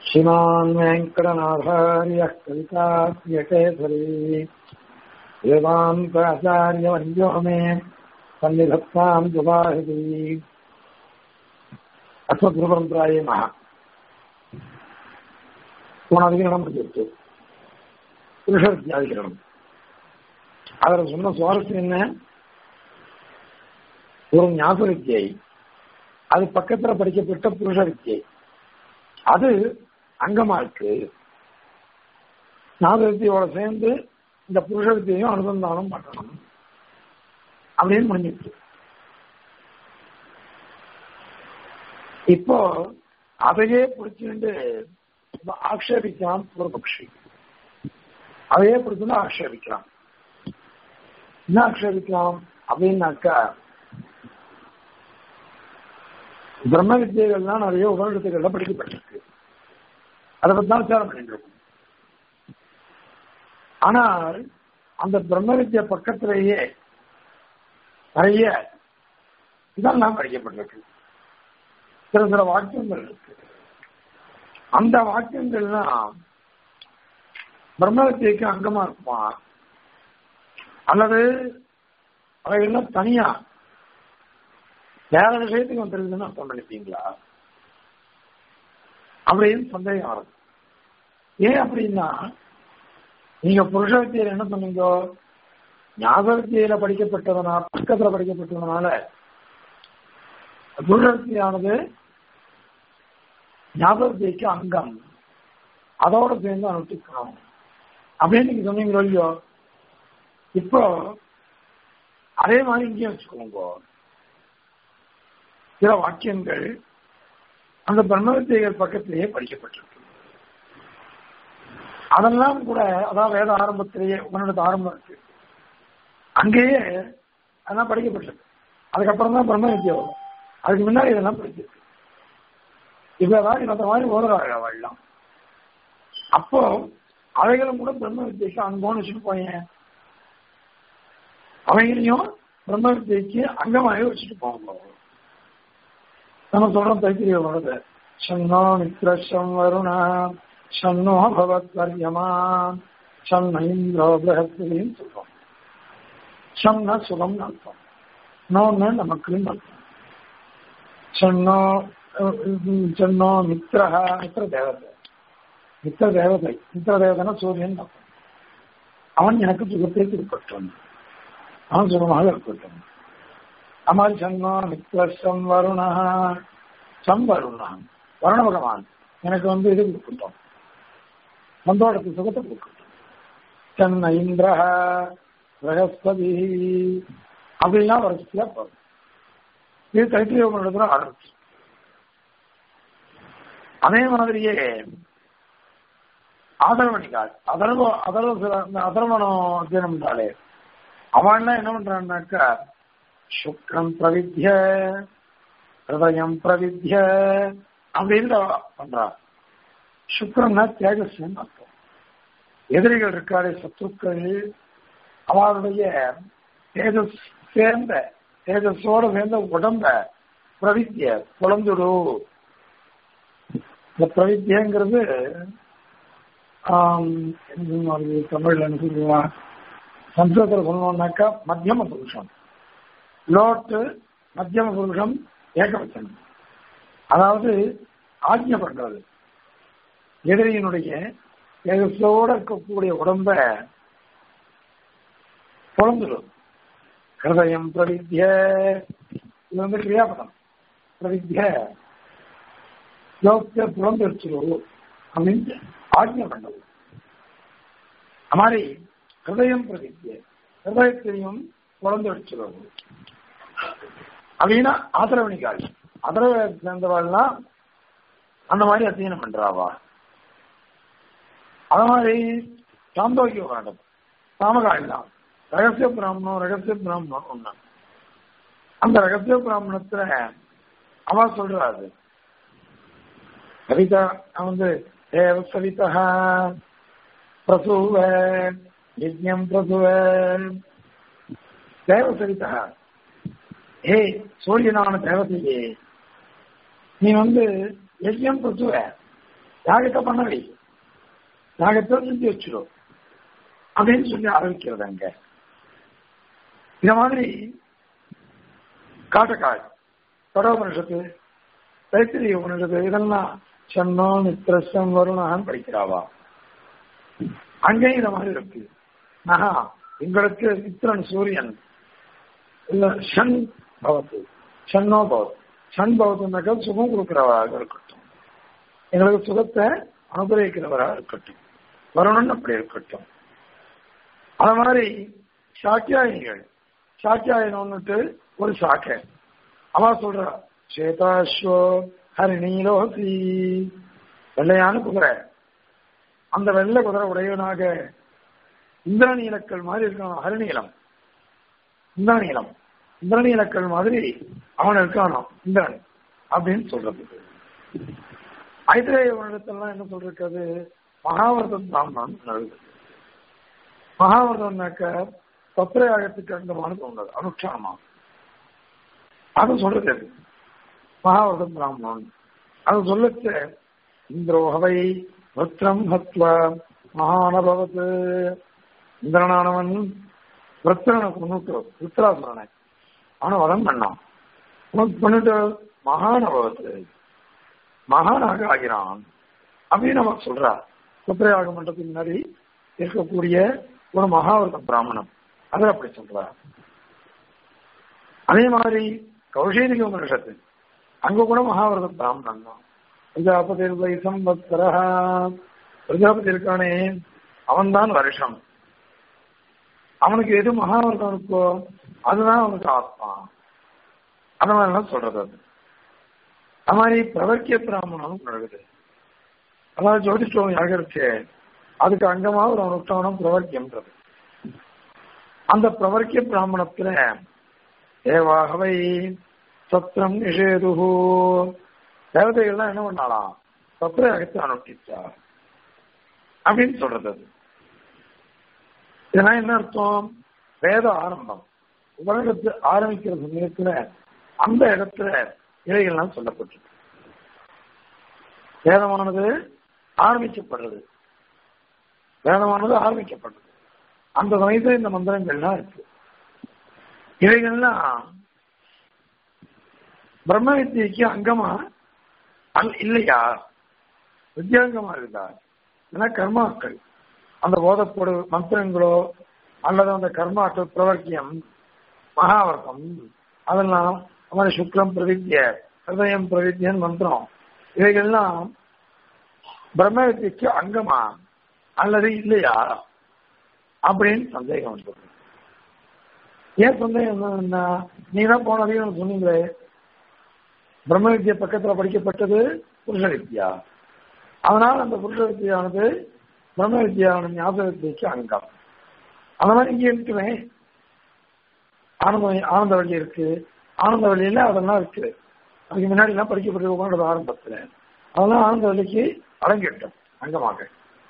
श्रीमान् वेङ्कटनाथार्यः कवितार्यकेसरी वेदान्ताचार्यवर्यो मे सन्निधत्ताम् दुबाहिति அஸ்மத்குருபரம்பராயே மகா போன அதிகரணம் முடிஞ்சிருக்கு புருஷ வித்தியாதிகரணம் அதில் சொன்ன சுவாரஸ்யம் என்ன ஒரு ஞாபக வித்தியை அது பக்கத்துல படிக்கப்பட்ட புருஷ வித்தியை அது அங்கமா இருக்கு ஞாபக வித்தியோட சேர்ந்து இந்த புருஷ வித்தியையும் அனுசந்தானம் பண்ணணும் அப்படின்னு முடிஞ்சிருக்கு இப்போ அதையே பிடிச்சுட்டு ஆக்ஷேபிக்கலாம் பூர்வபக்ஷி அதையே பிடிச்சுட்டு ஆக்ஷேபிக்கலாம் என்ன ஆக்ஷேபிக்கலாம் அப்படின்னாக்கா பிரம்ம வித்தியைகள்லாம் நிறைய உபநிடத்துகள்ல படிக்கப்பட்டிருக்கு அதை பத்தி தான் விசாரம் பண்ணிட்டு இருக்கோம் ஆனால் அந்த பிரம்ம வித்திய பக்கத்திலேயே நிறைய இதெல்லாம் படிக்கப்பட்டிருக்கு சில சில வாக்கியங்கள் இருக்கு அந்த வாக்கியங்கள்லாம் பிரம்மவித்தியக்கு அங்கமா இருக்குமா அல்லது அவைகள்லாம் தனியா வேற விஷயத்துக்கு வந்துருக்குதுன்னு அர்த்தம் பண்ணிப்பீங்களா அப்படின்னு சந்தேகம் வரும் ஏன் அப்படின்னா நீங்க புருஷ வித்தியில என்ன சொன்னீங்க ஞாபக வித்தியில படிக்கப்பட்டதுனால பக்கத்துல படிக்கப்பட்டதுனால புருஷ வித்தியானது ஞாபகத்திற்கு அங்கம் அதோட சேர்ந்து அனுஷ்டிக்கணும் அப்படின்னு நீங்க சொன்னீங்களோ இல்லையோ இப்போ அதே மாதிரி இங்கேயும் வச்சுக்கோங்க சில வாக்கியங்கள் அந்த பிரம்மவித்தியர்கள் பக்கத்திலேயே படிக்கப்பட்டிருக்கு அதெல்லாம் கூட அதான் வேத ஆரம்பத்திலேயே உன்னோட ஆரம்பம் இருக்கு அங்கேயே அதெல்லாம் படிக்கப்பட்டிருக்கு அதுக்கப்புறம் தான் பிரம்ம வித்தியா வரும் அதுக்கு முன்னாடி இதெல்லாம் படிச்சிருக்கு இவ்வளவுதான் இந்த மாதிரி ஓதுறாங்க அவள்லாம் அப்போ அவைகளும் கூட பிரம்ம வித்தியைக்கு அங்கோன்னு வச்சுட்டு போயேன் அவைகளையும் பிரம்ம வித்தியைக்கு அங்கமாக வச்சுட்டு போங்க நம்ம சொல்றோம் தைத்திரிய வருது சன்னோ மித்ரஷம் வருணா சன்னோ பவத் வர்யமா சன்ன இந்திரோ பிரகஸ்பதின்னு சொல்றோம் சம்னா சுகம்னு அர்த்தம் நோன்னு நமக்குன்னு அர்த்தம் சன்னோ சொன்னோ மித்ரா மித்திர தேவதை மித்திர தேவதை மித்திர தேவதைனா சூரியன் அவன் எனக்கு சுகத்தை திருப்பட்டும் அவன் சுகமாக இருக்கட்டும் அமல் சன்னோ மித்ரம் வருணா சம் வருணா வருண பகவான் எனக்கு வந்து இது கொடுக்கட்டும் சந்தோஷத்து சுகத்தை கொடுக்கட்டும் சென்ன இந்திர பிரகஸ்பதி அப்படின்னா வருஷத்துல போதும் இது கைத்திரிய நடத்துல ஆரம்பிச்சு அதே மாதிரியே ஆதரவணிக்காள் அதர்வ அதர்வ இந்த அதர்வனம் அத்தியனம் பண்றாளே அவன்லாம் என்ன பண்றான்னாக்கா சுக்ரம் பிரவித்திய ஹிருதயம் பிரவித்திய அப்படின்னு பண்றா சுக்ரம்னா தேஜஸ்வன் அர்த்தம் எதிரிகள் இருக்காளே சத்துருக்கள் அவளுடைய தேஜஸ் சேர்ந்த தேஜஸோட சேர்ந்த உடம்ப பிரவித்திய குழந்துடு இந்த பிரவித்தியங்கிறது தமிழ்ல என்ன சொல்லுவான் சம்ஸ்கிருதத்தில் சொல்லணும்னாக்கா மத்தியம புருஷம் லோட்டு மத்தியம புருஷம் ஏகவச்சனம் அதாவது ஆஜ்ய பண்றது எதிரியினுடைய தேகத்தோட இருக்கக்கூடிய உடம்ப பொழந்துடும் ஹிருதயம் பிரவித்திய இது வந்து கிரியாபதம் பிரவித்திய யோகத்தை புலந்து வச்சிருவோம் அப்படின்னு ஆஜ்யம் பண்ணது அது மாதிரி ஹிருதயம் பிரதித்திய ஹிருதயத்தையும் புலந்து வச்சிருவோம் அப்படின்னா ஆதரவணிக்காள் அதரவ சேர்ந்தவாள்லாம் அந்த மாதிரி அத்தியனம் பண்றாவா அது மாதிரி சாந்தோக்கிய காண்டம் சாமகாள் தான் ரகசிய பிராமணம் ரகசிய பிராமணம் ஒண்ணு அந்த ரகசிய பிராமணத்துல அவ சொல்றாரு கவிதா வந்து தேவ சவிதா பிரசூவ யஜ்யம் பிரசுவ தேவ சவிதா ஹே சூரியனான தேவதையே நீ வந்து யஜ்யம் பிரசுவ யாகத்தை பண்ணவை யாகத்தை செஞ்சு வச்சிடும் அப்படின்னு சொல்லி ஆரம்பிக்கிறது அங்க இந்த மாதிரி காட்டக்காய் தொடோபனிஷத்து தைத்திரிய உபனிஷத்து இதெல்லாம் சென்னோ நித்திரசம் வருணான்னு படிக்கிறாவா அங்கேயும் இந்த மாதிரி இருக்கு ஆஹா எங்களுக்கு மித்திரன் சூரியன் இல்ல ஷன் பவத்து ஷன்னோ பவத் ஷன் பவத்துனாக்கா சுகம் கொடுக்கிறவராக இருக்கட்டும் எங்களுக்கு சுகத்தை அனுபவிக்கிறவராக இருக்கட்டும் வருணன் அப்படி இருக்கட்டும் அது மாதிரி சாக்கியாயிகள் சாக்கியாயனம்னுட்டு ஒரு சாக்கை அவ சொல்றா சேதாஸ்வோ ஹரிணீலோசி வெள்ளையான குதிரை அந்த வெள்ளை குதிரை உடையவனாக இந்திரநீலக்கள் மாதிரி இருக்கான் ஹரிநீலம் இந்திரநீலம் இந்திரநீலக்கள் மாதிரி அவன் இருக்கானோ இந்திரன் அப்படின்னு சொல்றது ஐத்திரேய வருடத்தெல்லாம் என்ன சொல்றது மகாவர்தன் பிராமணன் எழுது மகாவர்தன்னாக்க பத்திரையாகத்துக்கு அங்கமானது உள்ளது அனுஷ்டானமா அது சொல்றது அது மகாவர்தன் பிராமணன் அது சொல்லச்சு இந்திரோகவை வத்ரம் ஹத்வா மகானபவத் இந்திரனானவன் விரத்தனை கொண்டுட்டு விருத்தராசுரனை அவனை வதம் பண்ணான் பண்ணிட்டு மகானபவத்து மகானாக ஆகிறான் அப்படின்னு நம்ம சொல்றா குத்திரையாக மன்றத்துக்கு முன்னாடி இருக்கக்கூடிய ஒரு மகாவர்த்த பிராமணன் அதை அப்படி சொல்றா அதே மாதிரி கௌஷேரிக உபனிஷத்து அங்க கூட மகாவர்த்த பிராமணன் தான் பிரஜாபதி வை சம்பத்சரா பிரஜாபதி இருக்கானே அவன்தான் வருஷம் அவனுக்கு எது மகாவர்த்தம் இருக்கோ அதுதான் அவனுக்கு ஆத்மா அந்த மாதிரிலாம் சொல்றது அது அது மாதிரி பிரவர்க்கிய பிராமணனும் நடக்குது அதாவது ஜோதிஷ்டம் யாகரிச்சு அதுக்கு அங்கமா ஒரு அனுஷ்டானம் பிரவர்க்கியம்ன்றது அந்த பிரவர்க்கிய பிராமணத்துல ஏவாகவை சத்திரம் நிஷேதுகு தேவதைகள்லாம் என்ன பண்ணாலாம் சத்திரயாகத்தை அனுஷ்டிச்சா அப்படின்னு சொல்றது அது இதெல்லாம் என்ன அர்த்தம் வேத ஆரம்பம் உலகத்து ஆரம்பிக்கிற சமயத்துல அந்த இடத்துல இவைகள்லாம் சொல்லப்பட்டிருக்கு வேதமானது ஆரம்பிக்கப்படுறது வேதமானது ஆரம்பிக்கப்படுறது அந்த சமயத்துல இந்த மந்திரங்கள்லாம் இருக்கு இவைகள்லாம் பிரம்ம வித்தியைக்கு அங்கமா அல் இல்லையா வித்தியாங்கமா இருக்குதா ஏன்னா கர்மாக்கள் அந்த போதப்படு மந்திரங்களோ அல்லது அந்த கர்மாக்கள் பிரவர்க்கியம் மகாவர்த்தம் அதெல்லாம் அவன் சுக்ரம் பிரவித்திய ஹிருதயம் பிரவித்தியன் மந்திரம் இவைகள்லாம் பிரம்ம வித்தியக்கு அங்கமா அல்லது இல்லையா அப்படின்னு சந்தேகம் வந்தது ஏன் சந்தேகம் என்ன நீ தான் போனதையும் சொன்னீங்களே பிரம்ம வித்யா பக்கத்துல படிக்கப்பட்டது புருஷ வித்யா அதனால் அந்த புருஷ வித்தியானது பிரம்ம வித்யான ஞாபக வித்தியக்கு அங்கம் அந்த மாதிரி இங்கே இருக்குமே ஆனந்த ஆனந்த வழி இருக்கு ஆனந்த வழியில அதெல்லாம் இருக்கு அதுக்கு முன்னாடி எல்லாம் படிக்கப்பட்டிருக்கோம் ஆரம்பத்துல அதெல்லாம் ஆனந்த வழிக்கு அடங்கிட்டோம் அங்கமாக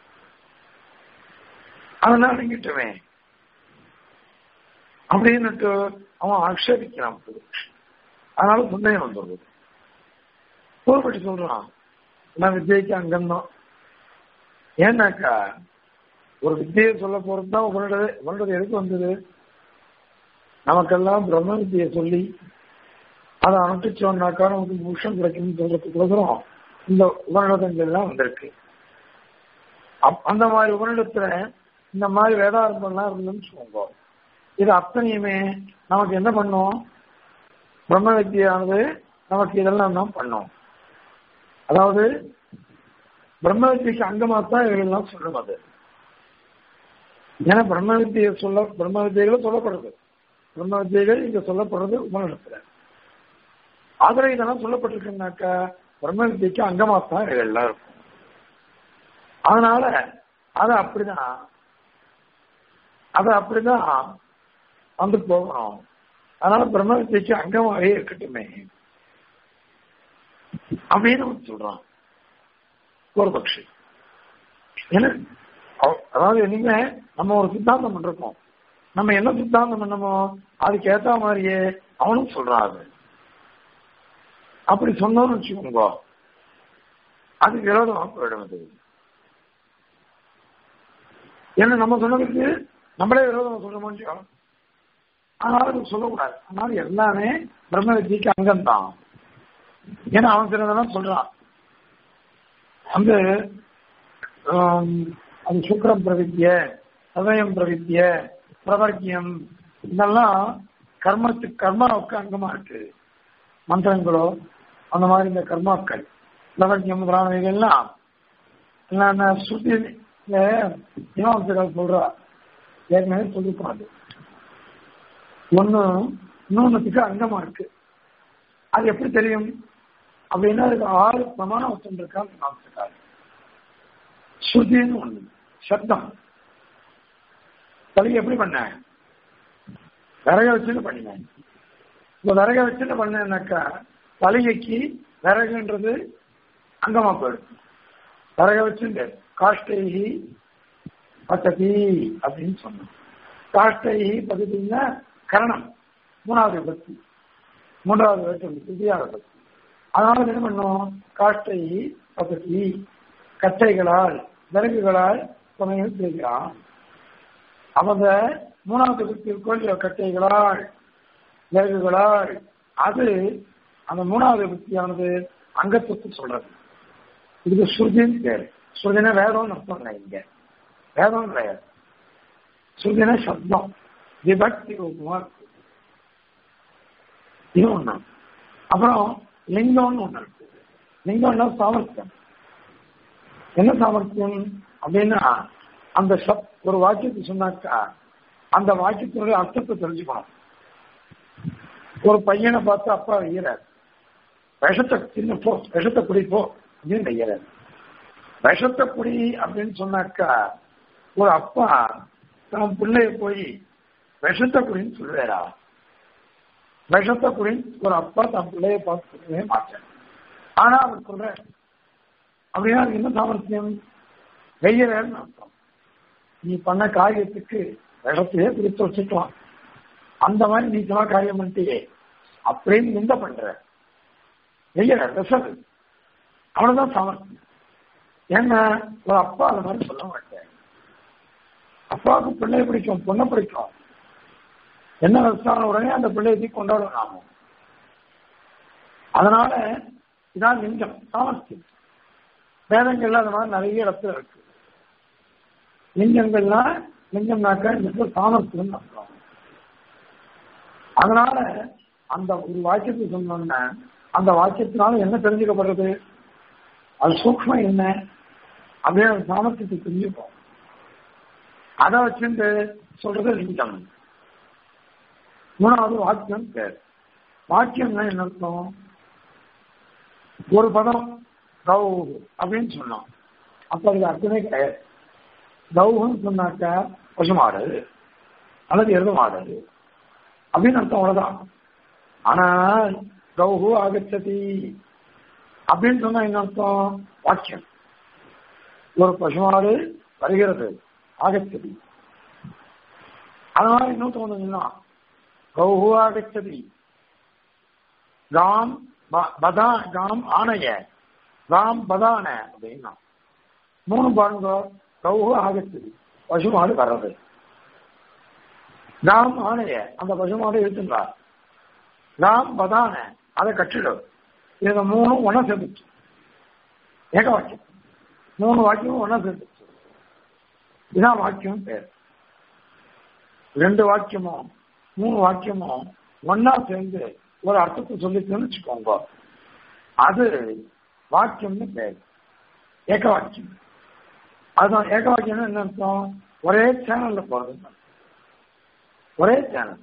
அதெல்லாம் அடங்கிட்டுமே அப்படின்னுட்டு அவன் ஆக்ஷேபிக்கிறான் அதனால சந்தேகம் வந்துடுது பூர்வப்பட்டி சொல்றான் நான் வித்யைக்கு அங்கம்தான் ஏன்னாக்கா ஒரு வித்தியை சொல்ல போறது தான் உங்களோட உங்களோட எதுக்கு வந்தது நமக்கெல்லாம் பிரம்ம வித்தியை சொல்லி அதை அனுப்பிச்சோம்னாக்கா நமக்கு புருஷம் கிடைக்கும்னு சொல்றதுக்குள்ளதும் இந்த உபநிடதங்கள் எல்லாம் வந்திருக்கு அந்த மாதிரி உபநிடத்துல இந்த மாதிரி வேதாரம்பம்லாம் இருந்துன்னு சொல்லுவோம் இது அத்தனையுமே நமக்கு என்ன பண்ணும் பிரம்ம வித்தியானது நமக்கு இதெல்லாம் தான் பண்ணும் அதாவது பிரம்ம வித்தியக்கு அங்கமா தான் இவைகள்லாம் சொல்லும் அது ஏன்னா பிரம்ம வித்தியை சொல்ல பிரம்ம வித்தியைகள் சொல்லப்படுறது பிரம்ம வித்தியைகள் இங்க சொல்லப்படுறது உபநிடத்துல ஆதரவு இதெல்லாம் சொல்லப்பட்டிருக்குனாக்கா பிரம்ம வித்தியக்கு அங்கமா தான் இவைகள்லாம் இருக்கும் அதனால அது அப்படிதான் அது அப்படிதான் வந்து போகணும் அதனால பிரம்ம வித்தியக்கு அங்கமாகவே இருக்கட்டுமே அப்படின்னு சொல்றான் ஒரு பட்சி ஏன்னா அதாவது இனிமே நம்ம ஒரு சித்தாந்தம் பண்றோம் நம்ம என்ன சித்தாந்தம் பண்ணமோ அதுக்கு ஏத்த மாதிரியே அவனும் சொல்றான் அது அப்படி சொன்னோம்னு வச்சுக்கோங்க அது விரோதமா போயிடும் அது ஏன்னா நம்ம சொன்னதுக்கு நம்மளே விரோதம் சொல்ல முடியும் அதனால அது சொல்லக்கூடாது அதனால எல்லாமே பிரம்ம வித்தியக்கு அங்கம் தான் ஏன்னா அவன் சிலதெல்லாம் சொல்றான் அந்த ஆம், அது சுக்கரம் பிரவித்திய சதயம் பிரவித்திய பிரவர்க்கியம் இதெல்லாம் கர்மத்துக்கு கர்மாவுக்கு அங்கமா இருக்கு மந்திரங்களோ அந்த மாதிரி இந்த கர்மாக்கள் பிரவர்க்கியம் முதலானவைகள்லாம் என்னென்ன சுத்தி மீமாசைகள் சொல்றா ஏற்கனவே சொல்லிருக்கோம் அது ஒண்ணு இன்னொன்னுக்கு அங்கமா இருக்கு அது எப்படி தெரியும் அப்படின்னா அதுக்கு ஆறு பிரமாணம் வச்சுருக்காங்க மீமாசைக்கார் ஸ்ருதின்னு ஒண்ணு சப்தம் தலையை எப்படி பண்ண விறக வச்சுட்டு பண்ணினேன் இப்ப விறக வச்சுட்டு பண்ணேன்னாக்கா தலையைக்கு விறகுன்றது அங்கமா போயிடும் விறக வச்சுட்டு காஷ்டைஹி பத்ததி அப்படின்னு சொன்னோம் காஷ்டைஹி பத்ததின்னா கரணம் மூணாவது பத்தி மூன்றாவது வேற்றம் திவ்யாவது பத்தி அதனால என்ன பண்ணோம் காஷ்டைஹி பத்ததி கட்டைகளால் விறகுகளால் துணையில் செய்கிறான் அவங்க மூணாவது பத்திற்குள் கட்டைகளால் விறகுகளால் அது அந்த மூணாவது பத்தியானது அங்கத்துக்கு சொல்றது இதுக்கு ஸ்ருதின்னு பேரு ஸ்ருதினா வேதம்னு அர்த்தம் இல்லை இங்க வேதம் கிடையாது ஸ்ருதினா சப்தம் விபக்தி ரூபமா இருக்கு இது ஒண்ணு அப்புறம் லிங்கம்னு ஒண்ணு இருக்கு லிங்கம்னா சாமர்த்தியம் என்ன சாமர்த்தியம் அப்படின்னா அந்த சப் ஒரு வாக்கியத்தை சொன்னாக்கா அந்த வாக்கியத்தினுடைய அர்த்தத்தை தெரிஞ்சுக்கணும் ஒரு பையனை பார்த்து அப்பா வைக்கிறார் விஷத்தை சின்ன போ விஷத்தை குடி போ அப்படின்னு வைக்கிறார் விஷத்தை குடி அப்படின்னு சொன்னாக்கா ஒரு அப்பா தன் பிள்ளைய போய் விஷத்தை குடின்னு சொல்லுவாரா விஷத்தை குடின்னு ஒரு அப்பா தன் பிள்ளைய பார்த்து சொல்லவே மாட்டேன் ஆனா அவர் சொல்ற அப்படின்னா அதுக்கு என்ன சாமர்த்தியம் வெய்யறன்னு அர்த்தம் நீ பண்ண காரியத்துக்கு விஷத்தையே குறித்து வச்சுக்கலாம் அந்த மாதிரி நீ சொன்ன காரியம் பண்ணிட்டியே அப்படின்னு நிந்த பண்ற வெய்யற விஷது அவ்வளவுதான் சாமர்த்தியம் ஏன்னா ஒரு அப்பா அந்த மாதிரி சொல்ல மாட்டேன் அப்பாவுக்கு பிள்ளைய பிடிக்கும் பொண்ணை பிடிக்கும் என்ன வயசான உடனே அந்த பிள்ளையை கொண்டாடும் நாம அதனால இதான் லிங்கம் சாமர்த்தியம் வேதங்கள்ல அந்த மாதிரி நிறைய இடத்துல இருக்கு லிங்கங்கள்லாம் லிங்கம்னாக்க இந்த சாமர்த்தியம் அர்த்தம் அதனால அந்த ஒரு வாக்கியத்தை சொன்னோம்னா அந்த வாக்கியத்தினால என்ன தெரிஞ்சுக்கப்படுறது அது சூக்மம் என்ன அப்படியே அந்த சாமர்த்தியத்தை தெரிஞ்சுப்போம் அதை வச்சுட்டு சொல்றது லிங்கம் மூணாவது வாக்கியம் பேர் வாக்கியம்னா என்ன அர்த்தம் ஒரு பதம் கௌ அப்படின்னு சொன்னோம் அப்ப அதுக்கு அர்த்தமே கிடையாது கௌன்னு சொன்னாக்கா பசுமாடு அல்லது எருது மாடு அப்படின்னு அர்த்தம் அவ்வளவுதான் ஆனால் கௌஹு ஆகச்சதி அப்படின்னு சொன்னா என்ன அர்த்தம் வாக்கியம் ஒரு பசுமாடு வருகிறது ஆகச்சதி அதனால இன்னும் தோணுதுன்னா கௌஹு ஆகச்சதி காம் பதா காம் ஆணைய காம் பதான அப்படின்னா மூணு பாருங்க கௌஹு ஆகச்சதி பசுமாடு வர்றது காம் ஆணைய அந்த பசுமாடு இருக்குன்றார் காம் பதான அதை கட்டிடும் இதை மூணும் ஒன்னா சேர்ந்துச்சு ஏக வாக்கியம் மூணு வாக்கியமும் ஒன்னா சேர்ந்துச்சு இதான் வாக்கியம் பேர் ரெண்டு வாக்கியமும் மூணு வாக்கியமும் ஒன்னா சேர்ந்து ஒரு அர்த்தத்தை சொல்லிச்சுன்னு வச்சுக்கோங்க அது வாக்கியம்னு பேர் ஏக வாக்கியம் அதுதான் ஏக வாக்கியம்னு என்ன அர்த்தம் ஒரே சேனல்ல போறது ஒரே சேனல்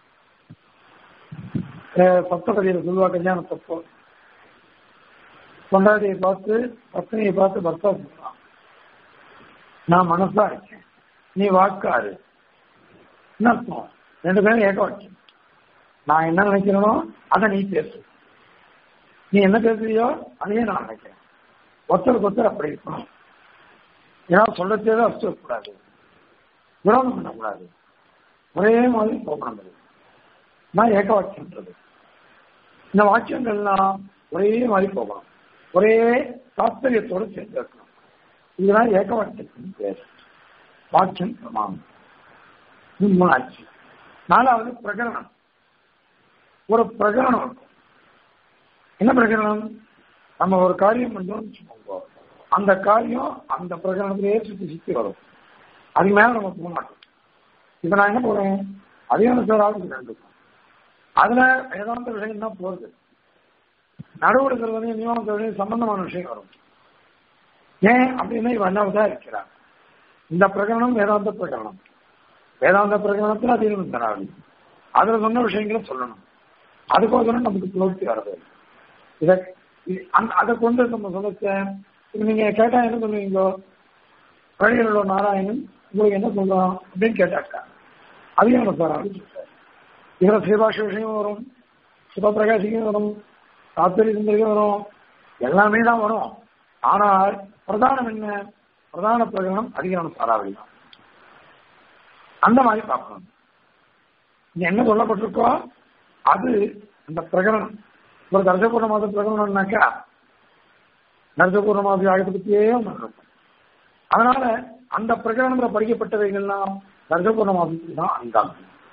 சப்தபதியில சொல்லுவா கல்யாணத்தப்போ பொண்டாட்டியை பார்த்து பத்னியை பார்த்து பர்த்தா சொல்றான் நான் மனசா இருக்கேன் நீ வாக்காரு என்ன அர்த்தம் ரெண்டு பேரும் ஏக வாக்கியம் நான் என்ன நினைக்கிறேனோ அதை நீ பேசு நீ என்ன பேசுறியோ அதையே நான் நினைக்கிறேன் ஒருத்தருக்கு ஒருத்தர் அப்படி இருக்கணும் ஏன்னா சொல்லத்தே தான் அர்த்தம் இருக்கக்கூடாது விரோதம் பண்ணக்கூடாது ஒரே மாதிரி போகணும் அது நான் ஏக வாக்கியம்ன்றது இந்த வாக்கியங்கள்லாம் ஒரே மாதிரி போகணும் ஒரே தாத்பரியத்தோடு சேர்ந்திருக்கணும் இதுதான் ஏகவாக்கியத்தின் பேர் வாக்கியம் பிரமாணம் இது மூணாச்சு நாலாவது பிரகரணம் ஒரு பிரகரணம் இருக்கும் என்ன பிரகரணம் நம்ம ஒரு காரியம் பண்றோம்னு வச்சுக்கோங்க அந்த காரியம் அந்த பிரகரணத்திலேயே சுத்தி சுத்தி வரும் அதுக்கு மேல நம்ம போக மாட்டோம் இப்ப நான் என்ன போறேன் அதிகாரம் சாராவது ரெண்டு அதுல வேதாந்த விஷயம் தான் போறது நடுவில் இருக்கிறது நியமனம் சம்பந்தமான விஷயம் வரும் ஏன் அப்படின்னா இவன் அண்ணாவதா இருக்கிறார் இந்த பிரகரணம் வேதாந்த பிரகரணம் வேதாந்த பிரகரணத்தில் அதிகம் தராது அதுல சொன்ன விஷயங்களை சொல்லணும் அதுக்கோசரம் நமக்கு புலர்த்தி வர்றது இதை அதை கொண்டு நம்ம சொல்லச்ச இப்ப நீங்க கேட்டா என்ன சொல்லுவீங்க வழியில் உள்ள நாராயணன் உங்களுக்கு என்ன சொல்றோம் அப்படின்னு கேட்டாக்கா அதையும் நம்ம சார் சொல்றாரு இதுல ஸ்ரீபாஷ விஷயம் வரும் சுபபிரகாசிக்கும் வரும் தாத்திரி சுந்தரிக்கும் வரும் எல்லாமே தான் வரும் ஆனால் பிரதானம் என்ன பிரதான பிரகடனம் அதிகாரம் சாராவளி தான் அந்த மாதிரி பார்க்கணும் இங்க என்ன சொல்லப்பட்டிருக்கோ அது அந்த பிரகடனம் ஒரு தர்சபூர்ண மாத பிரகடனம்னாக்கா தர்சபூர்ண மாத ஆகத்தை பற்றியே இருக்கும் அதனால அந்த பிரகடனத்தில் படிக்கப்பட்டவைகள்லாம் தர்சபூர்ண மாதத்துக்கு தான் அங்கம்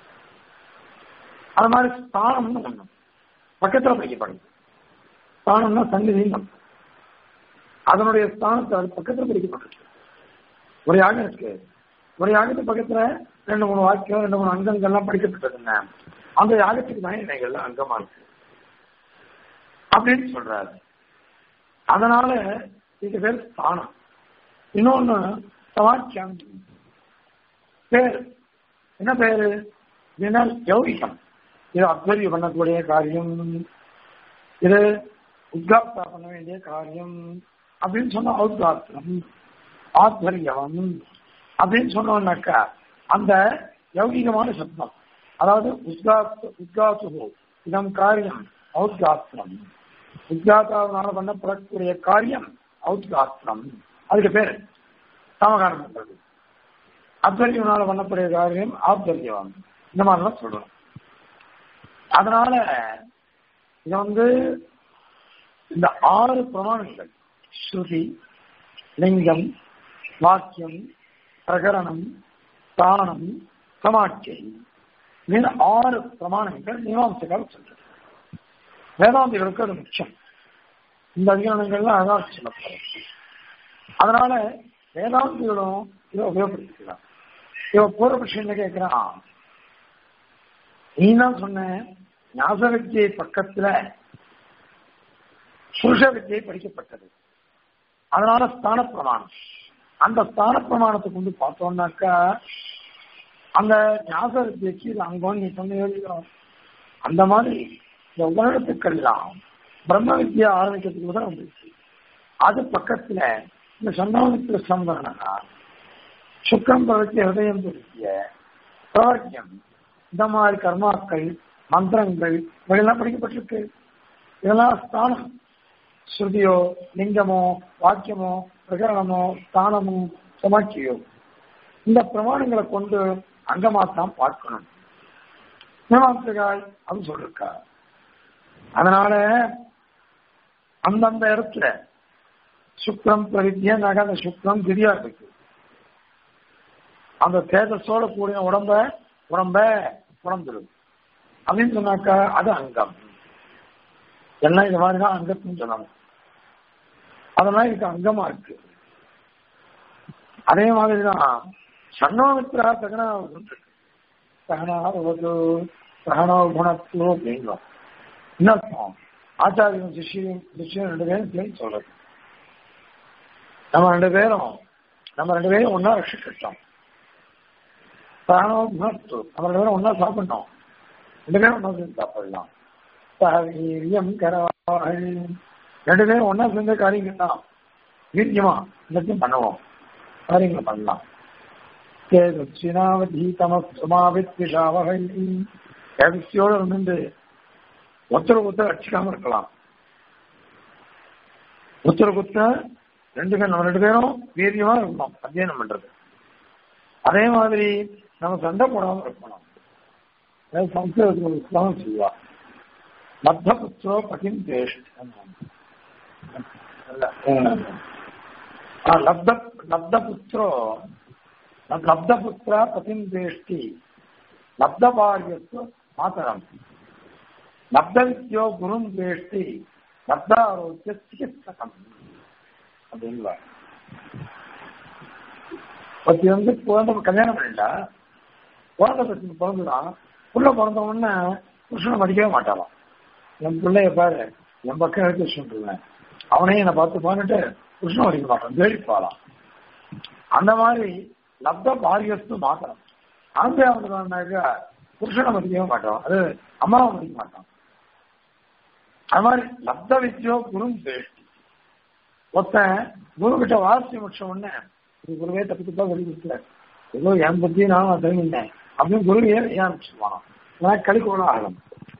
அது மாதிரி ஸ்தானம்னு ஒண்ணு பக்கத்துல படிக்கப்படும் ஸ்தானம்னா சந்நிதின்னு அதனுடைய ஸ்தானத்தை அது பக்கத்துல படிக்கப்பட்டிருக்கு ஒரு யாகம் இருக்கு ஒரு யாகத்து பக்கத்துல ரெண்டு மூணு வாக்கியம் ரெண்டு மூணு அங்கங்கள்லாம் படிக்கப்பட்டதுங்க அந்த யாகத்துக்கு தான் இணைகள்ல அங்கமா இருக்கு அப்படின்னு சொல்றாரு அதனால இது பேர் ஸ்தானம் இன்னொன்னு சமாக்கியம் பேர் என்ன பேரு தினல் யௌகிகம் இது அத்வரிய பண்ணக்கூடிய காரியம் இது உத்காப்தா பண்ண வேண்டிய காரியம் அப்படின்னு சொன்னா ஔத்காத்திரம் ஆத்வரியம் அப்படின்னு சொன்னோம்னாக்கா அந்த யௌகிகமான சப்தம் அதாவது உத்காத்து உத்காத்து இதம் காரியம் ஔத்காத்திரம் உத்காத்தாவினால பண்ணப்படக்கூடிய காரியம் ஔத்காத்திரம் அதுக்கு பேர் சமகாரம் பண்றது அத்வரியனால பண்ணக்கூடிய காரியம் ஆத்வரியம் இந்த மாதிரிலாம் சொல்றோம் அதனால இது வந்து இந்த ஆறு பிரமாணங்கள் ஸ்ருதி லிங்கம் வாக்கியம் பிரகரணம் தானம் சமாட்சியம் இந்த ஆறு பிரமாணங்கள் மீமாம்சைகள் சொல்றது வேதாந்திகளுக்கு அது முக்கியம் இந்த அதிகாரங்கள்லாம் அதான் சொல்லப்படும் அதனால வேதாந்திகளும் இதை உபயோகப்படுத்திக்கலாம் இவ பூர்வபட்சம் என்ன கேட்கிறான் நீ தான் சொன்ன ஞாச வித்தியை பக்கத்துல புருஷ வித்தியை படிக்கப்பட்டது அதனால ஸ்தான பிரமாணம் அந்த ஸ்தான பிரமாணத்தை கொண்டு பார்த்தோம்னாக்கா அந்த ஞாச வித்தியக்கு இது அங்கம் நீ சொன்ன எழுதுகிறோம் அந்த மாதிரி இந்த உலகத்துக்கெல்லாம் பிரம்ம வித்தியா ஆரம்பிக்கிறதுக்கு தான் வந்துச்சு அது பக்கத்துல இந்த சந்தானத்துல சம்பரணா சுக்கம் பகத்தி ஹிருதயம் துருக்கிய பிரவர்த்தியம் இந்த மாதிரி கர்மாக்கள் மந்திரங்கள் இவையெல்லாம் படிக்கப்பட்டிருக்கு இதெல்லாம் ஸ்தானம் ஸ்ருதியோ லிங்கமோ வாக்கியமோ பிரகரணமோ ஸ்தானமோ சமாட்சியோ இந்த பிரமாணங்களை கொண்டு அங்கமாத்தான் பார்க்கணும் மீமாம்சகாய் அப்படின்னு சொல்லிருக்கா அதனால அந்தந்த இடத்துல சுக்ரம் பிரவித்தியனாக அந்த சுக்ரம் திரியா இருக்கு அந்த தேஜஸோட கூடிய உடம்ப உடம்ப உடம்புடும் அப்படின்னு சொன்னாக்கா அது அங்கம் எல்லாம் இது மாதிரிதான் அங்கத்துன்னு சொல்லணும் அதெல்லாம் இதுக்கு அங்கமா இருக்கு அதே மாதிரிதான் சன்னோமித்ரா சகனாவது சகனாவது சகனோ குணத்துவோ அப்படிங்களோம் என்ன அர்த்தம் ஆச்சாரியம் சிஷியும் சிஷியும் ரெண்டு பேரும் சேர்ந்து சொல்றது நம்ம ரெண்டு பேரும் நம்ம ரெண்டு பேரும் ஒன்னா ரட்சிக்கிட்டோம் சகனோ குணத்து நம்ம ரெண்டு பேரும் ஒன்னா சாப்பிட்டோம் ரெண்டு பேரும் ஒன்னா சேர்ந்து சாப்பிடலாம் வீரியம் கரவாள் ரெண்டு பேரும் ஒன்னா சேர்ந்த காரியங்கள் தான் வீரியமா எல்லாத்தையும் பண்ணுவோம் காரியங்களை பண்ணலாம் கேவிசியோடு இருந்து ஒருத்தர் ஒருத்தர் அடிச்சுக்காம இருக்கலாம் ஒருத்தர் ஒருத்தர் ரெண்டு பேரும் நம்ம ரெண்டு பேரும் வீரியமா இருக்கணும் அத்தியனம் பண்றது அதே மாதிரி நம்ம சண்டை போடாம இருக்கணும் சம்ஸ்கிருதத்தில் சொல்லுவா மத்த புத்திரோ பகிம் தேஷ்டம் லப்த லப்த புத்திரோ லப்த புத்திரா பதிம் வேஷ்டி லப்த பாரியத்து மாத்தரம் லப்த வித்யோ குரும் வேஷ்டி லப்தாரோக்கிய சிகிச்சகம் அப்படிங்களா பத்தி வந்து குழந்தை கல்யாணம் பண்ணிட்டா குழந்தை பத்தி பிறந்துதான் புள்ள பிறந்த உடனே புருஷனை மடிக்கவே மாட்டாளாம் என் பிள்ளைய பாரு என் பக்கம் எடுத்து சொல்லிருவேன் அவனையும் என்னை பார்த்து பாருட்டு புருஷனை மடிக்க மாட்டான் தேடிப்பாளாம் அந்த மாதிரி லப்த பாரியத்து மாத்திரம் ஆம்பளை அவனுக்கு புருஷனை மதிக்கவே மாட்டோம் அது அம்மாவை மதிக்க மாட்டான் அது மாதிரி லப்த வித்யோ குரும் வேஷ்டி ஒருத்தன் குரு கிட்ட வாசி முடிச்ச உடனே இது குருவே தப்பு தப்பா சொல்லி கொடுத்தாரு ஏதோ என் பத்தி நான் தெரிஞ்சிட்டேன் அப்படின்னு குரு ஏன் ஏன் ஆரம்பிச்சுவான் நான் கலிக்கோணம் ஆகலாம்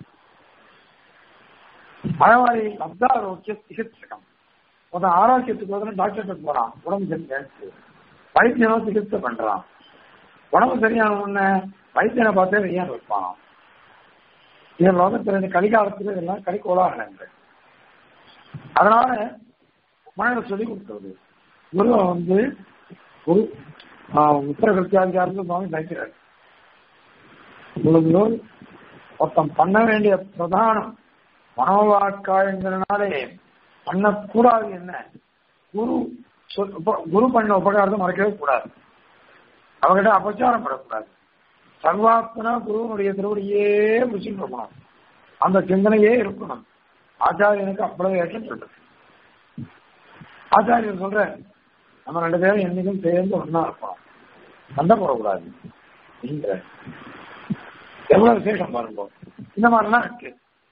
அதே மாதிரி லப்தாரோக்கிய சிகிச்சகம் ஒருத்தன் ஆரோக்கியத்துக்கு வந்து டாக்டர்கிட்ட போறான் உடம்பு சரியாச்சு வைத்தியனோ சிகிச்சை பண்றான் உடம்பு சரியான உடனே வைத்தியனை பார்த்தே வெய்யான் வைப்பான் இதன் லோகத்தில் இந்த கலிகாலத்தில் இதெல்லாம் கலிக்கோளாகலங்கள் அதனால மனதை சொல்லி கொடுத்தது குரு வந்து குரு உத்தரகத்தியாதிகாரத்தில் சுவாமி நினைக்கிறார் உங்களுக்கு ஒருத்தன் பண்ண வேண்டிய பிரதானம் மனோவாக்காயங்கிறனாலே பண்ணக்கூடாது என்ன குரு சொல் குரு பண்ண உபகாரத்தை மறைக்கவே கூடாது அவகிட்ட அபச்சாரம் படக்கூடாது சர்வாத்மனா குருவனுடைய திருவடியே ருசின்னு இருக்கணும் அந்த சிந்தனையே இருக்கணும் ஆச்சாரியனுக்கு அவ்வளவு ஏற்றம் சொல்றது ஆச்சாரியன் சொல்ற நம்ம ரெண்டு பேரும் என்னைக்கும் சேர்ந்து ஒன்னா இருக்கணும் சண்டை போடக்கூடாது நீங்க எவ்வளவு விசேஷம் பாருங்க இந்த மாதிரிலாம் இருக்கு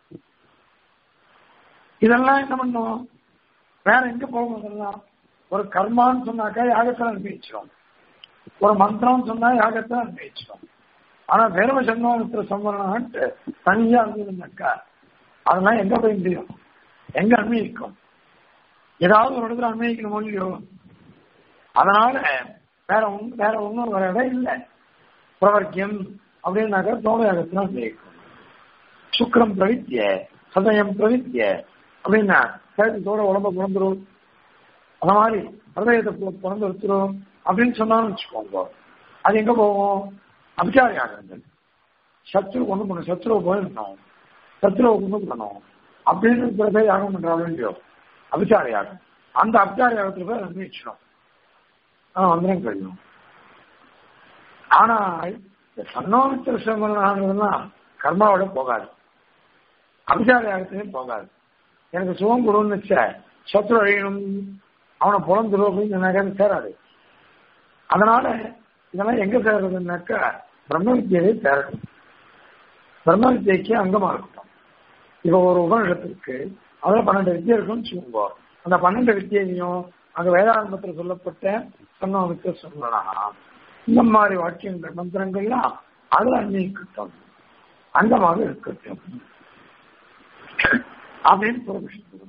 இதெல்லாம் என்ன பண்ணும் வேற எங்க போகும் இதெல்லாம் ஒரு கர்மான்னு சொன்னாக்கா யாகத்தில் அனுபவிச்சிடும் ஒரு மந்திரம் சொன்னா யாகத்தில் அனுபவிச்சிடும் ஆனா வேறுவ சண்முகத்துல சம்பரணம்ட்டு தனியா இருந்ததுனாக்கா அதெல்லாம் எங்க போய் முடியும் எங்க அன்வயிக்கும் ஏதாவது ஒரு இடத்துல அன்வயிக்கணும் இல்லையோ அதனால வேற ஒன்று வேற ஒன்றும் வேற இடம் இல்லை பிரவர்க்கியம் அப்படின்னாக்கா தோணயாகத்தில் அன்வயிக்கும் சுக்கரம் பிரவித்திய சதயம் பிரவித்திய அப்படின்னா சேதத்தோட உடம்ப பிறந்துரும் அந்த மாதிரி ஹதயத்தை பிறந்து எடுத்துரும் அப்படின்னு சொன்னாலும் வச்சுக்கோங்க அது எங்க போகும் அபிச்சார யாகங்கள் சத்ரு கொண்டு போகணும் சத்ருவை போயிடணும் சத்ருவை கொண்டு போகணும் அப்படின்னு சில பேர் யாகம் பண்றாங்க இல்லையோ அபிச்சார யாகம் அந்த அபிச்சார யாகத்துல போய் அன்வயிச்சிடும் ஆனா வந்துடும் கழியும் ஆனா சன்னோமித்திர சிரமம் கர்மாவோட போகாது அபிச்சார யாகத்திலையும் போகாது எனக்கு சுகம் கொடுன்னு வச்ச சத்ரு அழியணும் அவனை புலந்துடும் அப்படின்னு சொன்னாக்க சேராது அதனால இதெல்லாம் எங்க சேர்றதுன்னாக்கா பிரம்ம வித்தியை சேரணும் பிரம்ம வித்தியைக்கு அங்கமா இருக்கட்டும் இப்ப ஒரு உபநிஷத்துக்கு அதுல பன்னெண்டு வித்தியை இருக்குன்னு வச்சுக்கோங்க அந்த பன்னெண்டு வித்தியையும் அங்க வேதாரம்பத்தில் சொல்லப்பட்ட சொன்னவனுக்கு சொல்லலாம் இந்த மாதிரி வாக்கியங்கள் மந்திரங்கள்லாம் அதுல அன்வயிக்கட்டும் அங்கமாக இருக்கட்டும் அப்படின்னு புறமிஷம்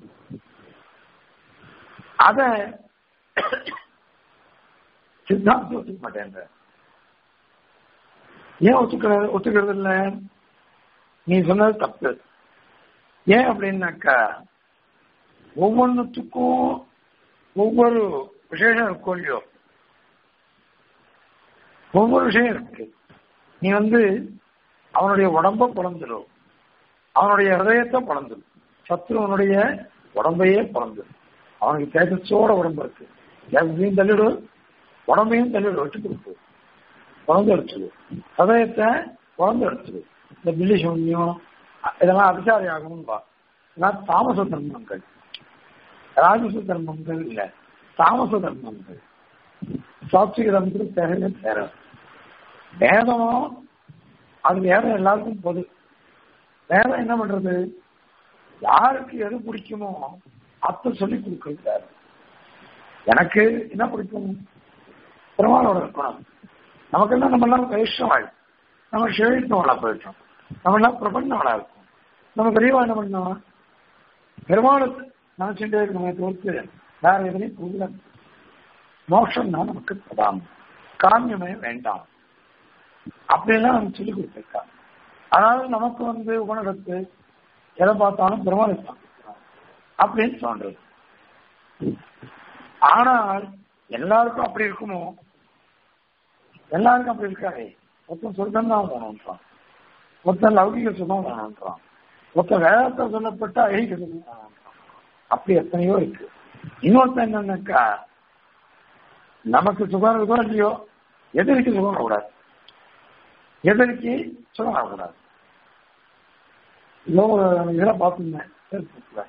அத சித்தாந்தம் ஒத்துக்க மாட்டேன் ஏன் ஒத்துக்கிறது ஒத்துக்கிறது இல்ல நீ சொன்னது தப்பு ஏன் அப்படின்னாக்கா ஒவ்வொன்றுத்துக்கும் ஒவ்வொரு விசேஷம் இருக்கும் இல்லையோ ஒவ்வொரு விஷயம் இருக்கு நீ வந்து அவனுடைய உடம்ப பிறந்துடும் அவனுடைய ஹதயத்தை பிறந்துடும் சத்ருவனுடைய உடம்பையே பிறந்துடும் அவனுக்கு தேஜஸோட உடம்பு இருக்கு தேஜஸையும் தள்ளிடும் உடம்பையும் தள்ளிடும் விட்டு கொடுத்து குழந்தை எடுத்துடு ஹதயத்தை குழந்தை எடுத்துடு இந்த பில்லி சூன்யம் இதெல்லாம் அபிசாரி ஆகணும்பா இதெல்லாம் தாமச தர்மங்கள் ராஜச தர்மங்கள் இல்ல தாமச தர்மங்கள் சாத்விக தர்மத்துக்கு தேவையே தேவை வேதம் அது வேதம் எல்லாருக்கும் பொது வேதம் என்ன பண்றது யாருக்கு எது பிடிக்குமோ அத்தை சொல்லி கொடுக்கிறாரு எனக்கு என்ன பிடிக்கும் பெருமாளோட இருக்கணும் நமக்கு என்ன நம்ம எல்லாம் வைஷ்ணவாள் நம்ம செழித்தவளா போயிட்டோம் நம்ம எல்லாம் பிரபந்தவளா இருக்கும் நம்ம பெரியவா என்ன பண்ணோம் பெருமாளை நினைச்சுட்டே இருக்கணும் தவிர்த்து வேற எதுலையும் புரியல மோட்சம் தான் நமக்கு பிரதானம் காமியமே வேண்டாம் அப்படிலாம் நம்ம சொல்லி கொடுத்துருக்கா அதாவது நமக்கு வந்து உபநிடத்து எதை பார்த்தாலும் பெருமாளை பார்க்கலாம் அப்படின்னு தோன்றது ஆனால் எல்லாருக்கும் அப்படி இருக்குமோ எல்லாருக்கும் அப்படி இருக்காதே மொத்தம் சொர்க்கம் தான் வேணும்ன்றான் மொத்தம் லௌகிக சுகம் வேணும்ன்றான் மொத்தம் வேதத்தை சொல்லப்பட்ட ஐகிக சுகம் வேணும்ன்றான் அப்படி எத்தனையோ இருக்கு இன்னொருத்தன் என்னன்னாக்கா நமக்கு சுகம் இருக்கோ இல்லையோ எதிரிக்கு சுகம் கூடாது எதிரிக்கு சுகம் ஆகக்கூடாது இதெல்லாம் பார்த்துருந்தேன் ஃபேஸ்புக்கில்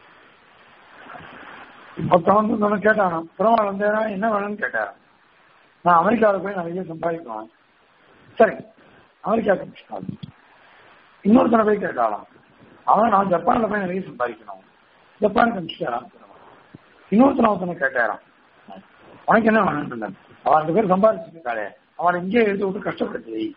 ஒருத்தன் வந்து ஒன்று கேட்டானா பெருமாள் வந்தேனா என்ன வேணும்னு கேட்டான் நான் அமெரிக்காவில் போய் நிறைய சம்பாதிக்கணும் சரி அமெரிக்காவுக்கு அனுப்பிச்சிட்டான் இன்னொருத்தனை போய் கேட்டாலாம் அவன் நான் ஜப்பானில் போய் நிறைய சம்பாதிக்கணும் ஜப்பானுக்கு அனுப்பிச்சிட்டாரான் இன்னொருத்தனை ஒருத்தனை கேட்டாரான் உனக்கு என்ன வேணும் அவன் ரெண்டு பேர் சம்பாதிச்சிருக்காளே அவனை இங்கே எடுத்து விட்டு கஷ்டப்படுத்தி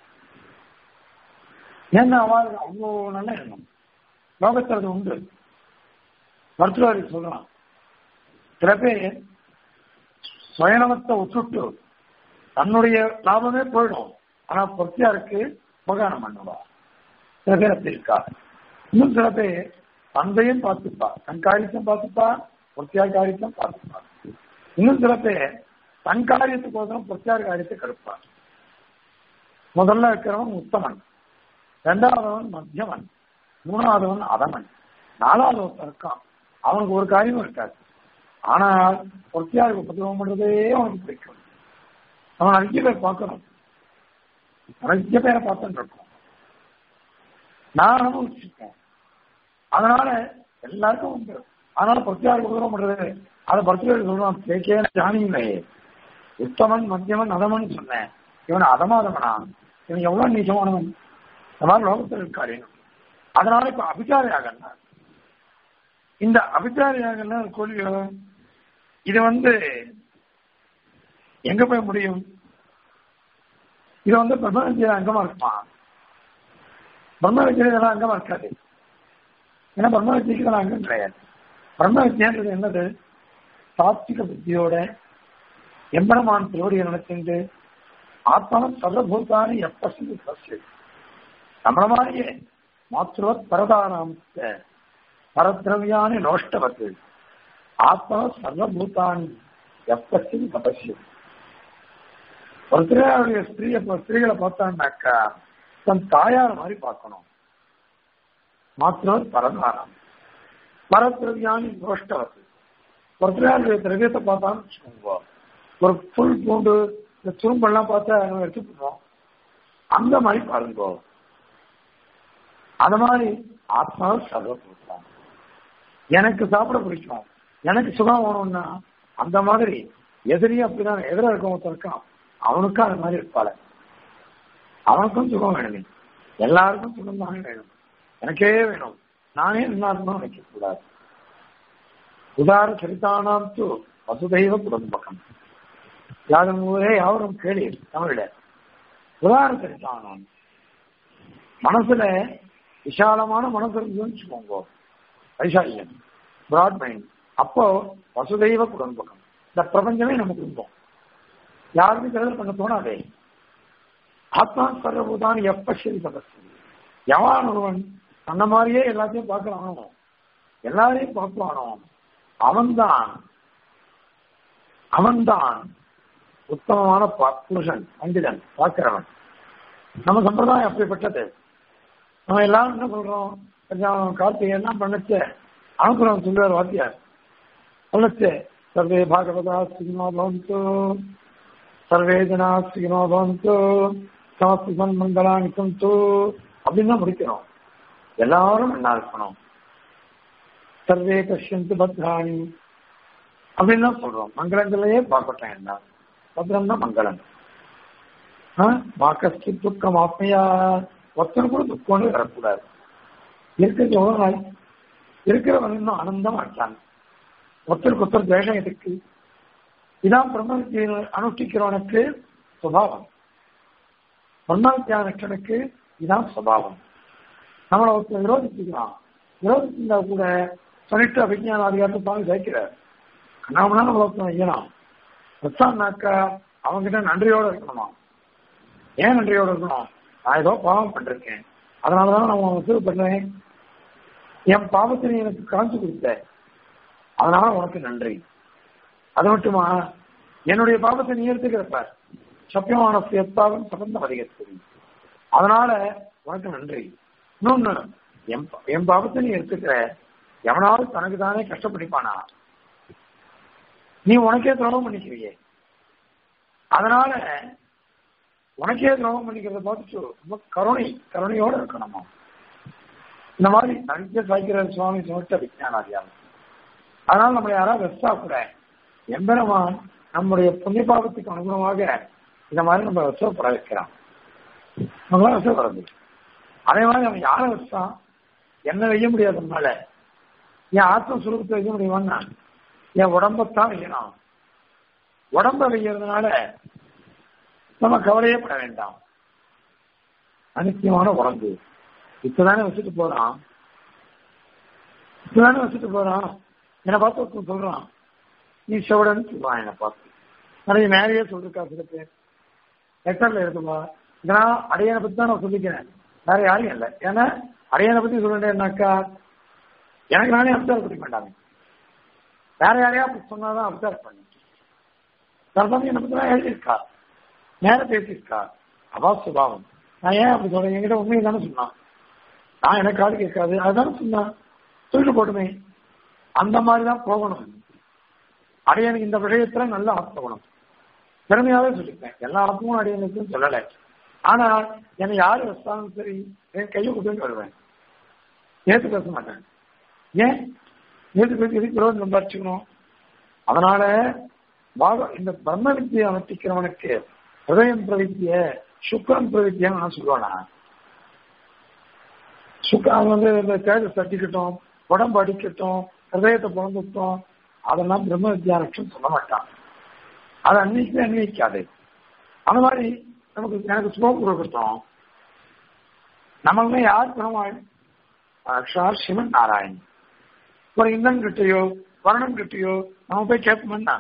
ஏன்னா அவளுக்கு அவ்வளோ நல்ல எண்ணம் லோகத்தில் அது உண்டு மருத்துவரி சொல்றான் சில பேர் சுயநலத்தை ஒத்துட்டு தன்னுடைய லாபமே போயிடும் ஆனா பொத்தியாருக்கு உபகாரம் பண்ணுவா சில பேர் அப்படி இருக்கா இன்னும் சில பேர் தந்தையும் பார்த்துப்பா தன் காரியத்தையும் பார்த்துப்பா பொத்தியார் காரியத்தையும் பார்த்துப்பா இன்னும் சில பேர் தன் காரியத்துக்கோசரம் பொத்தியார் காரியத்தை கெடுப்பார் முதல்ல இருக்கிறவன் உத்தமன் ரெண்டாவதவன் மத்தியமன் மூணாவதவன் அதமன் நாலாவது ஒருத்தன் இருக்கான் அவனுக்கு ஒரு காரியமும் இருக்காது ஆனால் பொத்தியாருக்கு உபதிரவம் பண்றதே அவனுக்கு பிடிக்கும் அவன் நிறைய பேர் பார்க்கணும் நிறைய பேரை பார்த்துட்டு இருக்கோம் நான் அனுபவிச்சிருக்கேன் அதனால எல்லாருக்கும் உண்டு அதனால பொத்தியாருக்கு உபதிரவம் பண்றது அதை பர்த்தியாருக்கு சொல்றான் கேட்கே ஜானியில்லை உத்தமன் மத்தியமன் அதமன் சொன்னேன் இவன் அதமாதவனா இவன் எவ்வளவு நீச்சமானவன் இந்த மாதிரி லோகத்தில் இருக்காரு அதனால இப்ப அபிச்சாரியாக இந்த அபிச்சாரியாக கொள்கை இது வந்து எங்க போய் முடியும் இது வந்து பிரம்ம வித்தியா அங்கமா இருக்குமா பிரம்ம வித்தியா அங்கமா இருக்காது ஏன்னா பிரம்ம வித்தியக்கு அங்கம் கிடையாது பிரம்ம வித்தியான்றது என்னது சாத்விக புத்தியோட எம்பெருமான் திருவடியை நினைச்சுண்டு ஆத்மனம் சர்வபூதானி எப்பசி பசி நம்மள மாதிரியே மாத்திருவத் பரதானாம் பரத்ரவியானி நோஷ்டவத்து ஆத்மா சர்வபூதானி எப்பசி தபசி ஒருத்தரே அவருடைய ஸ்திரீய ஸ்திரீகளை பார்த்தான்னாக்கா தன் தாயார் மாதிரி பார்க்கணும் மாத்திருவத் பரதானம் பரத்ரவியானி நோஷ்டவத்து ஒருத்தரே அவருடைய திரவியத்தை பார்த்தான்னு வச்சுக்கோங்க ஒரு புல் பூண்டு இந்த துரும்பெல்லாம் பார்த்தா நம்ம எடுத்துக்கிறோம் அந்த மாதிரி பாருங்க அந்த மாதிரி ஆத்மா சர்வபூதம் எனக்கு சாப்பிட பிடிக்கும் எனக்கு சுகம் வேணும்னா அந்த மாதிரி எதிரியும் அப்படிதான் எதிர இருக்கவங்க இருக்கான் அவனுக்கும் அது மாதிரி இருப்பாள அவனுக்கும் சுகம் வேணுமே எல்லாருக்கும் சுகம் தானே வேணும் எனக்கே வேணும் நானே எல்லாருக்கும் நினைக்க கூடாது உதார சரிதானாம் து வசுதெய்வ குடும்பகம் யாரும் ஊரே யாவரும் கேளு தமிழ்ல உதார சரிதானாம் மனசுல விசாலமான மனசு இருந்துன்னு வச்சுக்கோங்க வைசாலியம் பிராட் மைண்ட் அப்போ வசுதெய்வ குடும்பகம் இந்த பிரபஞ்சமே நம்ம குடும்பம் யாருக்கும் கருதல் பண்ண தோணாதே ஆத்மா சர்வபூதான் எப்ப சரி தபஸ்து எவன் ஒருவன் அந்த மாதிரியே எல்லாத்தையும் பார்க்கலானோ எல்லாரையும் பார்க்கலானோ அவன்தான் அவன்தான் உத்தமமான புருஷன் பண்டிதன் பார்க்கிறவன் நம்ம சம்பிரதாயம் அப்படிப்பட்டது நம்ம எல்லாரும் என்ன சொல்றோம் கொஞ்சம் கார்த்திகை எல்லாம் பண்ணச்சு அனுப்புறோம் சொல்லுவார் வாத்தியார் பண்ணச்சு சர்வே பாகவதா சுகினோ பவந்து சர்வே ஜனா சுகினோ பவந்து சமஸ்திசன் மங்களானி சந்து அப்படின்னு தான் முடிக்கிறோம் எல்லாரும் நல்லா இருக்கணும் சர்வே பஷ்யந்து பத்ராணி அப்படின்னு தான் சொல்றோம் மங்களங்களையே பார்க்கட்டும் என்ன பத்ரம் தான் மங்களம் மாக்கஸ்தி துக்கம் ஆத்மையா ஒருத்தர் கூட துக்கம்னு வரக்கூடாது இருக்கிறது எவ்வளவு நாள் இருக்கிறவன் இன்னும் ஆனந்தமா இருக்காங்க ஒருத்தருக்கு ஒருத்தர் தேஷம் எதுக்கு இதான் பிரம்மவித்தியை அனுஷ்டிக்கிறவனுக்கு சுபாவம் பிரம்மவித்தியானுக்கு இதான் சுபாவம் நம்மளை ஒருத்தர் விரோதிச்சுக்கிறான் விரோதிச்சிருந்தா கூட சொல்லிட்டு அபிஜான அதிகாரத்தை சுவாமி சேர்க்கிறார் கண்ணாமனா நம்மளை ஒருத்தன் வையலாம் பிரசான்னாக்கா அவங்ககிட்ட நன்றியோட இருக்கணுமா ஏன் நன்றியோட இருக்கணும் நான் ஏதோ பாவம் பண்ணிருக்கேன் அதனாலதான் நான் உனக்கு உத்தரவு பண்றேன் என் பாவத்தை நீ எனக்கு காமிச்சு கொடுத்த அதனால உனக்கு நன்றி அது மட்டுமா என்னுடைய பாவத்தை நீ எடுத்துக்கிறப்ப சத்தியமான எத்தாவும் சம்பந்தம் அதிகரித்தது அதனால உனக்கு நன்றி இன்னொன்னு என் என் பாவத்தை நீ எடுத்துக்கிற எவனாவது தனக்கு தானே கஷ்டப்படிப்பானா நீ உனக்கே துரோகம் பண்ணிக்கிறியே அதனால உனக்கே துரோகம் பண்ணிக்கிறத பார்த்துட்டு ரொம்ப கருணை கருணையோட இருக்கணுமா இந்த மாதிரி நிறைய சாய்க்கிற சுவாமி சொல்லிட்ட விஜயானாதியாகும் அதனால நம்ம யாராவது வெஸ்டா கூட எம்பெருமான் நம்முடைய புண்ணிய பாவத்துக்கு அனுகுணமாக இந்த மாதிரி நம்ம வெசப்பட வைக்கிறான் நம்மளால வெசப்படுறது அதே மாதிரி அவன் யாரை வச்சான் என்ன வைய முடியாது நம்மளால என் ஆத்ம சுரூபத்தை வைக்க முடியுமான்னா என் உடம்பத்தான் வைக்கணும் உடம்ப வைக்கிறதுனால நம்ம கவலையே பட வேண்டாம் அனித்தியமான உடம்பு இப்பதானே வச்சுட்டு போறான் இப்பதானே வச்சுட்டு போறான் என்னை பார்த்து ஒருத்தன் சொல்றான் நீ செவடன்னு சொல்றான் என்னை பார்த்து நிறைய நேரையே சொல்லிருக்கா சில பேர் லெட்டர்ல இருக்குமா இதெல்லாம் அடையனை பத்தி தான் நான் சொல்லிக்கிறேன் வேற யாரும் இல்லை ஏன்னா அடையனை பத்தி சொல்லிட்டேன்னாக்கா எனக்கு நானே அப்சார் பண்ணிக்க மாட்டாங்க வேற யாரையா அப்படி சொன்னாதான் அப்சார் பண்ணி தர்மம் என்னை பத்தி தான் எழுதியிருக்கா நேர பேசியிருக்கா அவா சுபாவம் நான் ஏன் அப்படி சொல்றேன் என்கிட்ட உண்மையை தானே சொன்னான் நான் எனக்கு காது கேட்காது அதுதானே சொன்னான் சொல்லிட்டு போட்டுமே அந்த மாதிரி தான் போகணும் அடையனுக்கு இந்த விஷயத்துல நல்ல ஆத்மகுணம் திறமையாவே சொல்லியிருக்கேன் எல்லா ஆத்மமும் அடையனுக்கும் சொல்லலை ஆனா என்னை யாரு வச்சாலும் சரி என் கையை கொடுத்து வருவேன் ஏத்து பேச மாட்டேன் ஏன் ஏத்து பேசி எதுக்கு விரோதம் சம்பாதிச்சுக்கணும் அதனால பாக இந்த பிரம்ம வித்தியை அமைச்சிக்கிறவனுக்கு ஹிருதயம் பிரவித்திய சுக்கரம் பிரவித்தியான்னு நான் சொல்லுவானா சுக்கரம் வந்து இந்த தேஜஸ் தட்டிக்கட்டும் உடம்பு அடிக்கட்டும் ஹிருதயத்தை பிறந்துட்டோம் அதெல்லாம் பிரம்ம வித்யாலட்சம் சொல்ல மாட்டான் அது அன்னைக்கு அன்வைக்காது அந்த மாதிரி நமக்கு எனக்கு சுகம் கொடுக்கட்டும் நம்மளுமே யார் பெருமாள் சார் சிவன் நாராயண் ஒரு இந்தன் கிட்டையோ வருணம் கிட்டையோ நம்ம போய் கேட்போம்னா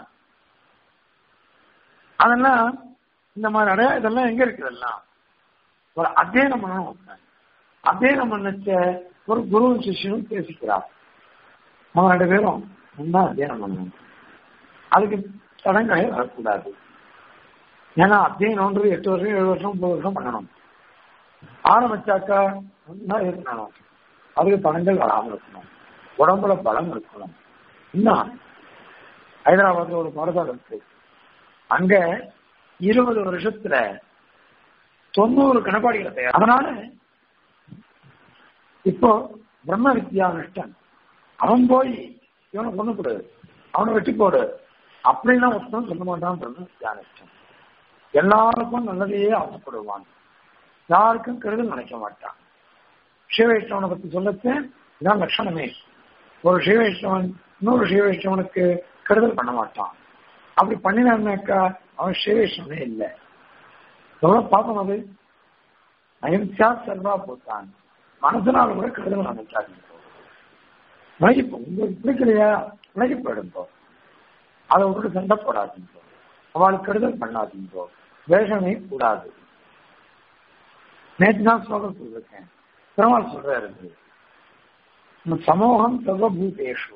அதெல்லாம் இந்த மாதிரி அடைய இதெல்லாம் எங்க இருக்குதெல்லாம் ஒரு அத்தியனம் பண்ணணும் அத்தியனம் பண்ணச்ச ஒரு குருவும் சிஷ்யனும் பேசிக்கிறார் அவங்க ரெண்டு பேரும் ஒன்னா அத்தியனம் பண்ணணும் அதுக்கு தடங்களே வரக்கூடாது ஏன்னா அத்தியனம்ன்றது எட்டு வருஷம் ஏழு வருஷம் ஒன்பது வருஷம் பண்ணணும் ஆரம்பிச்சாக்கா ஒன்னா இருக்கணும் அதுக்கு தடங்கள் வராமல் இருக்கணும் உடம்புல பலம் இருக்கணும் இன்னும் ஹைதராபாத்ல ஒரு பாடசாலை இருக்கு அங்க இருபது வருஷத்துல தொண்ணூறு கணப்பாடிகளை தயார் அதனால இப்போ பிரம்ம வித்யானுஷ்டன் அவன் போய் இவனை கொண்டு போடு அவனை வெட்டி போடு அப்படின்னா ஒருத்தன் சொல்ல மாட்டான் பிரம்ம வித்யானுஷ்டன் எல்லாருக்கும் நல்லதையே ஆசைப்படுவான் யாருக்கும் கெடுதல் நினைக்க மாட்டான் சிவவைஷ்ணவனை பத்தி சொல்லச்சு இதான் லட்சணமே ஒரு சிவவைஷ்ணவன் இன்னொரு சிவவைஷ்ணவனுக்கு கெடுதல் பண்ண மாட்டான் அப்படி பண்ணினாக்கா அவன் சிவவைஷ்ணவனே இல்லை எவ்வளவு பாப்போம் அது அஹிம்சா சர்வா போட்டான் மனசனால கூட கெடுதல் நினைக்காது விலகி போ உங்களுக்கு பிடிக்கலையா விலகி போயிடுங்கோ அதை விட்டு சண்டை போடாதீங்கோ அவளுக்கு கெடுதல் பண்ணாதீங்கோ வேஷமே கூடாது நேற்று தான் ஸ்லோகம் சொல்லிருக்கேன் பெருமாள் சொல்றாரு சமூகம் சர்வபூதேஷு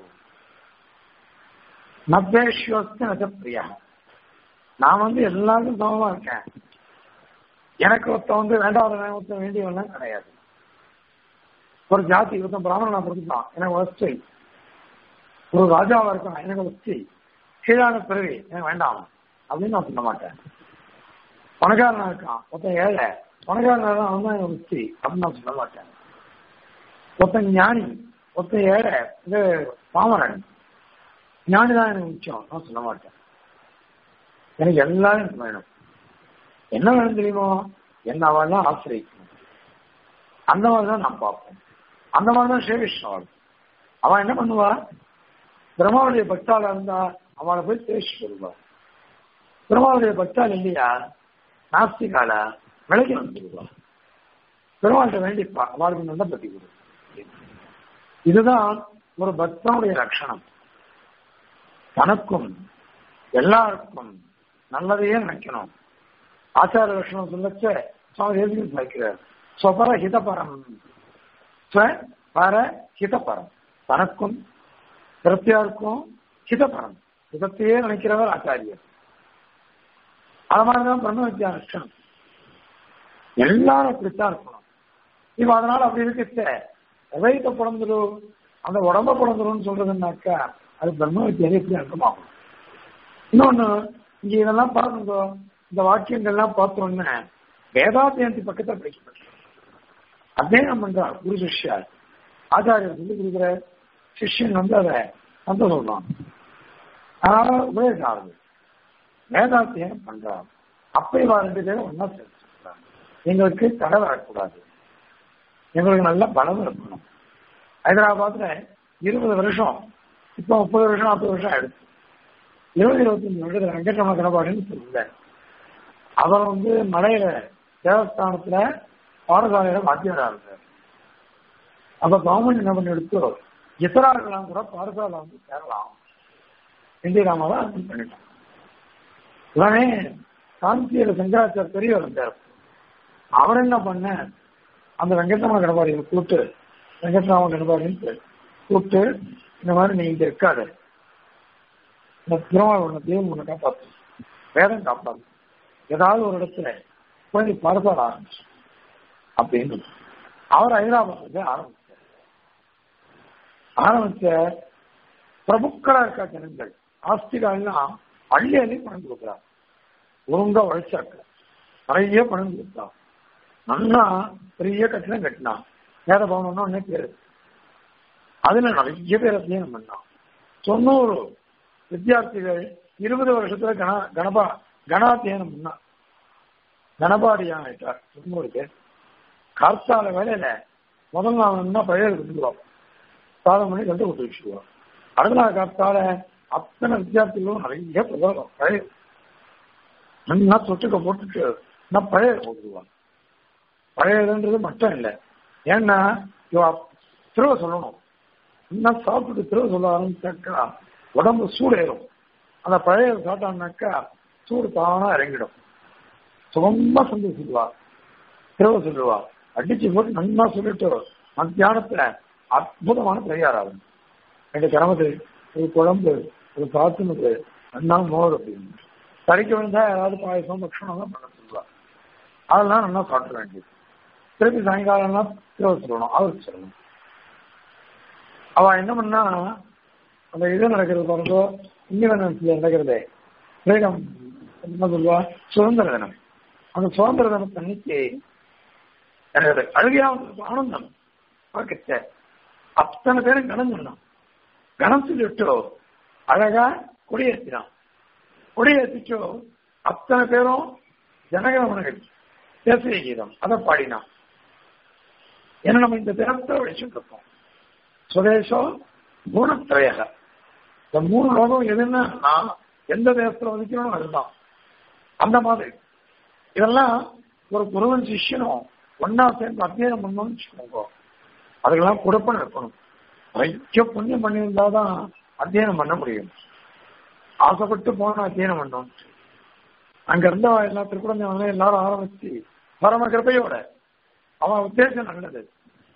நத்வேஷ்யோஸ்து நஜ பிரியா நான் வந்து எல்லாருக்கும் சமமா இருக்கேன் எனக்கு ஒருத்த வந்து வேண்டாத ஒருத்த வேண்டியவெல்லாம் கிடையாது ஒரு ஜாதி ஒருத்தன் பிராமணனா பிறந்துட்டான் எனக்கு வசதி ஒரு ராஜாவா இருக்கான் எனக்கு வசதி கீழான பிறவி எனக்கு வேண்டாம் அப்படின்னு நான் சொல்ல மாட்டேன் பணக்காரனா இருக்கான் ஒருத்தன் ஏழை பணக்காரனா தான் அவன் தான் எனக்கு வசதி அப்படின்னு நான் சொல்ல மாட்டேன் ஒருத்தன் ஞானி ஒருத்தன் ஏழை இது பாமரன் ஞானி தான் எனக்கு முக்கியம் நான் சொல்ல மாட்டேன் எனக்கு எல்லாரும் எனக்கு வேணும் என்ன வேணும் தெரியுமோ என்ன அவள்லாம் ஆசிரியக்கணும் அந்த மாதிரி தான் நான் பார்ப்பேன் அந்த மாதிரி தான் ஸ்ரீகிருஷ்ணன் அவன் என்ன பண்ணுவா பிரம்மாவுடைய பக்தாளா இருந்தா அவளை போய் பேசி வருவா பிரம்மாவுடைய பக்தாள் இல்லையா நாஸ்திகால விலகி வந்துடுவா பெருமாள்கிட்ட வேண்டிப்பா அவளுக்கு நல்ல பத்தி கொடு இதுதான் ஒரு பக்தனுடைய லட்சணம் தனக்கும் எல்லாருக்கும் நல்லதையே நினைக்கணும் ஆச்சார லட்சணம் சொல்லச்ச சுவாமி எழுதி வைக்கிறார் ஸ்வபர ஹிதபரம் பர ஹிதபரம் தனக்கும் பிரத்தியாருக்கும் ஹிதபரம் சுகத்தையே நினைக்கிறவர் ஆச்சாரியர் அது மாதிரிதான் பிரம்ம வித்யா லட்சணம் எல்லாரும் அப்படித்தான் இருக்கணும் இப்ப அதனால அப்படி இருக்கச்ச உதயத்தை பிறந்துடும் அந்த உடம்ப பிறந்துடும் சொல்றதுன்னாக்கா அது பிரம்ம வித்தியாரி எப்படி அர்த்தமாகும் இன்னொன்னு இங்க இதெல்லாம் பாருங்க இந்த வாக்கியங்கள்லாம் பார்த்தோன்னே வேதாத்தியந்தி பக்கத்தை படிக்கப்பட்டு அத்தியனம் பண்றார் குரு சிஷ்யார் ஆச்சாரியர் சொல்லி கொடுக்குற சிஷ்யன் வந்து அதை வந்து சொல்றான் அதனால உபயோகம் ஆகுது வேதாத்தியனம் பண்றார் அப்ப இவா ரெண்டு பேரும் ஒன்னா சேர்த்துக்கிறாங்க எங்களுக்கு தடை வரக்கூடாது எங்களுக்கு நல்ல பலம் இருக்கணும் ஹைதராபாத்ல இருபது வருஷம் இப்போ முப்பது வருஷம் நாற்பது வருஷம் ஆயிடுச்சு இருபது இருபத்தஞ்சு வருஷத்துல வெங்கட்ரமண கணபாடின்னு சொல்லல அவர் வந்து மலையில தேவஸ்தானத்துல பாடசாலையில வாத்தியாரா இருந்தார் அப்ப கவர்மெண்ட் என்ன பண்ணி எடுத்து இத்தரார்கள்லாம் கூட பாடசாலை வந்து சேரலாம் இந்திய ராமாவை அர்ப்பணம் பண்ணிட்டான் இவனே காந்தியில சங்கராச்சார் பெரியவர் இருந்தார் அவர் என்ன பண்ண அந்த வெங்கட்ராம கணபாடியை கூப்பிட்டு வெங்கட்ராம கணபாடின்னு கூப்பிட்டு இந்த மாதிரி நீ இங்க இருக்காது இந்த திருமாவளவன் உன்னை தெய்வம் உன்னை காப்பாத்து வேதம் காப்பாத்து ஏதாவது ஒரு இடத்துல போய் நீ பாடசால ஆரம்பிச்சு அப்படின்னு அவர் ஹைதராபாத்துக்கு ஆரம்பிச்சார் ஆரம்பிச்ச பிரபுக்களா இருக்கா ஜனங்கள் ஆஸ்திகாலாம் அள்ளி அள்ளி பணம் கொடுக்குறாங்க ஒழுங்கா உழைச்சாக்க நிறைய பணம் கொடுத்தா நல்லா பெரிய கட்டிடம் கட்டினான் வேத பவனம்னா ஒன்னே பேரு அதுல நிறைய பேர் அத்தியனம் பண்ணான் தொண்ணூறு வித்தியார்த்திகள் இருபது வருஷத்துல கண கணபா கணாத்தியனம் பண்ணா கணபாடியான் ஆயிட்டார் தொண்ணூறு பேர் கார்த்தால வேலையில முதல் நாள் பழைய கொடுத்துருவோம் சாதம் பண்ணி கண்டு கொடுத்து வச்சுக்குவோம் அடுத்த நாள் கார்த்தால அத்தனை வித்தியார்த்திகளும் நிறைய புதகம் பழைய நல்லா தொட்டுக்க போட்டுட்டு நான் பழைய போட்டுருவான் பழையதுன்றது மட்டும் இல்லை ஏன்னா இவ திருவ சொல்லணும் இன்னும் சாப்பிட்டு திருவ சொல்ல ஆரம்பிச்சாக்கா உடம்பு சூடேறும் அந்த பழைய சாப்பிட்டான்னாக்கா சூடு தானா இறங்கிடும் சுகமா சொல்லி சொல்லுவா திருவ சொல்லுவா அடிச்சு போட்டு நல்லா சொல்லிட்டு மத்தியானத்துல அற்புதமான பிரயாரம் ரெண்டு கிரமத்து ஒரு குழம்பு ஒரு காத்துனது நல்லா மோர் அப்படின்னு கறிக்கு விழுந்தா ஏதாவது பாயசம் பட்சணம் தான் பண்ண சொல்லுவா அதெல்லாம் நல்லா சாப்பிட வேண்டியது திருப்பி சாயங்காலம்லாம் திருவ சொல்லணும் அவருக்கு சொல்லணும் அவ என்ன பண்ணா அந்த இது நடக்கிறது பாருங்க இண்டிபெண்டன்ஸ்ல நடக்கிறதே ஃப்ரீடம் என்ன சொல்லுவா சுதந்திர தினம் அந்த சுதந்திர தினத்தை அன்னைக்கு எனக்கு அழுகையா வந்தது ஆனந்தம் பார்க்கச்ச அத்தனை பேரும் கணந்துடணும் கணம் சொல்லிட்டு அழகா கொடியேற்றினான் கொடியேற்றிச்சோ அத்தனை பேரும் ஜனகணமனங்கள் தேசிய கீதம் அதை பாடினான் ஏன்னா நம்ம இந்த தினத்தை வச்சுட்டு இருக்கோம் சுதேசம் குணத்திரையக இந்த மூணு லோகம் எதுன்னா நான் எந்த தேசத்துல வதிக்கணும் அதுதான் அந்த மாதிரி இதெல்லாம் ஒரு குருவன் சிஷ்யனும் ஒன்னா சேர்ந்து அத்தியனம் பண்ணணும்னு வச்சுக்கோங்க அதுக்கெல்லாம் கொடுப்பன இருக்கணும் ஐக்கிய புண்ணியம் பண்ணியிருந்தாதான் அத்தியனம் பண்ண முடியும் ஆசைப்பட்டு போன அத்தியனம் பண்ணணும் அங்க இருந்த எல்லா திருக்குழந்தை எல்லாரும் ஆரம்பிச்சு பரம கிருப்பையோட அவன் உத்தேசம் நல்லது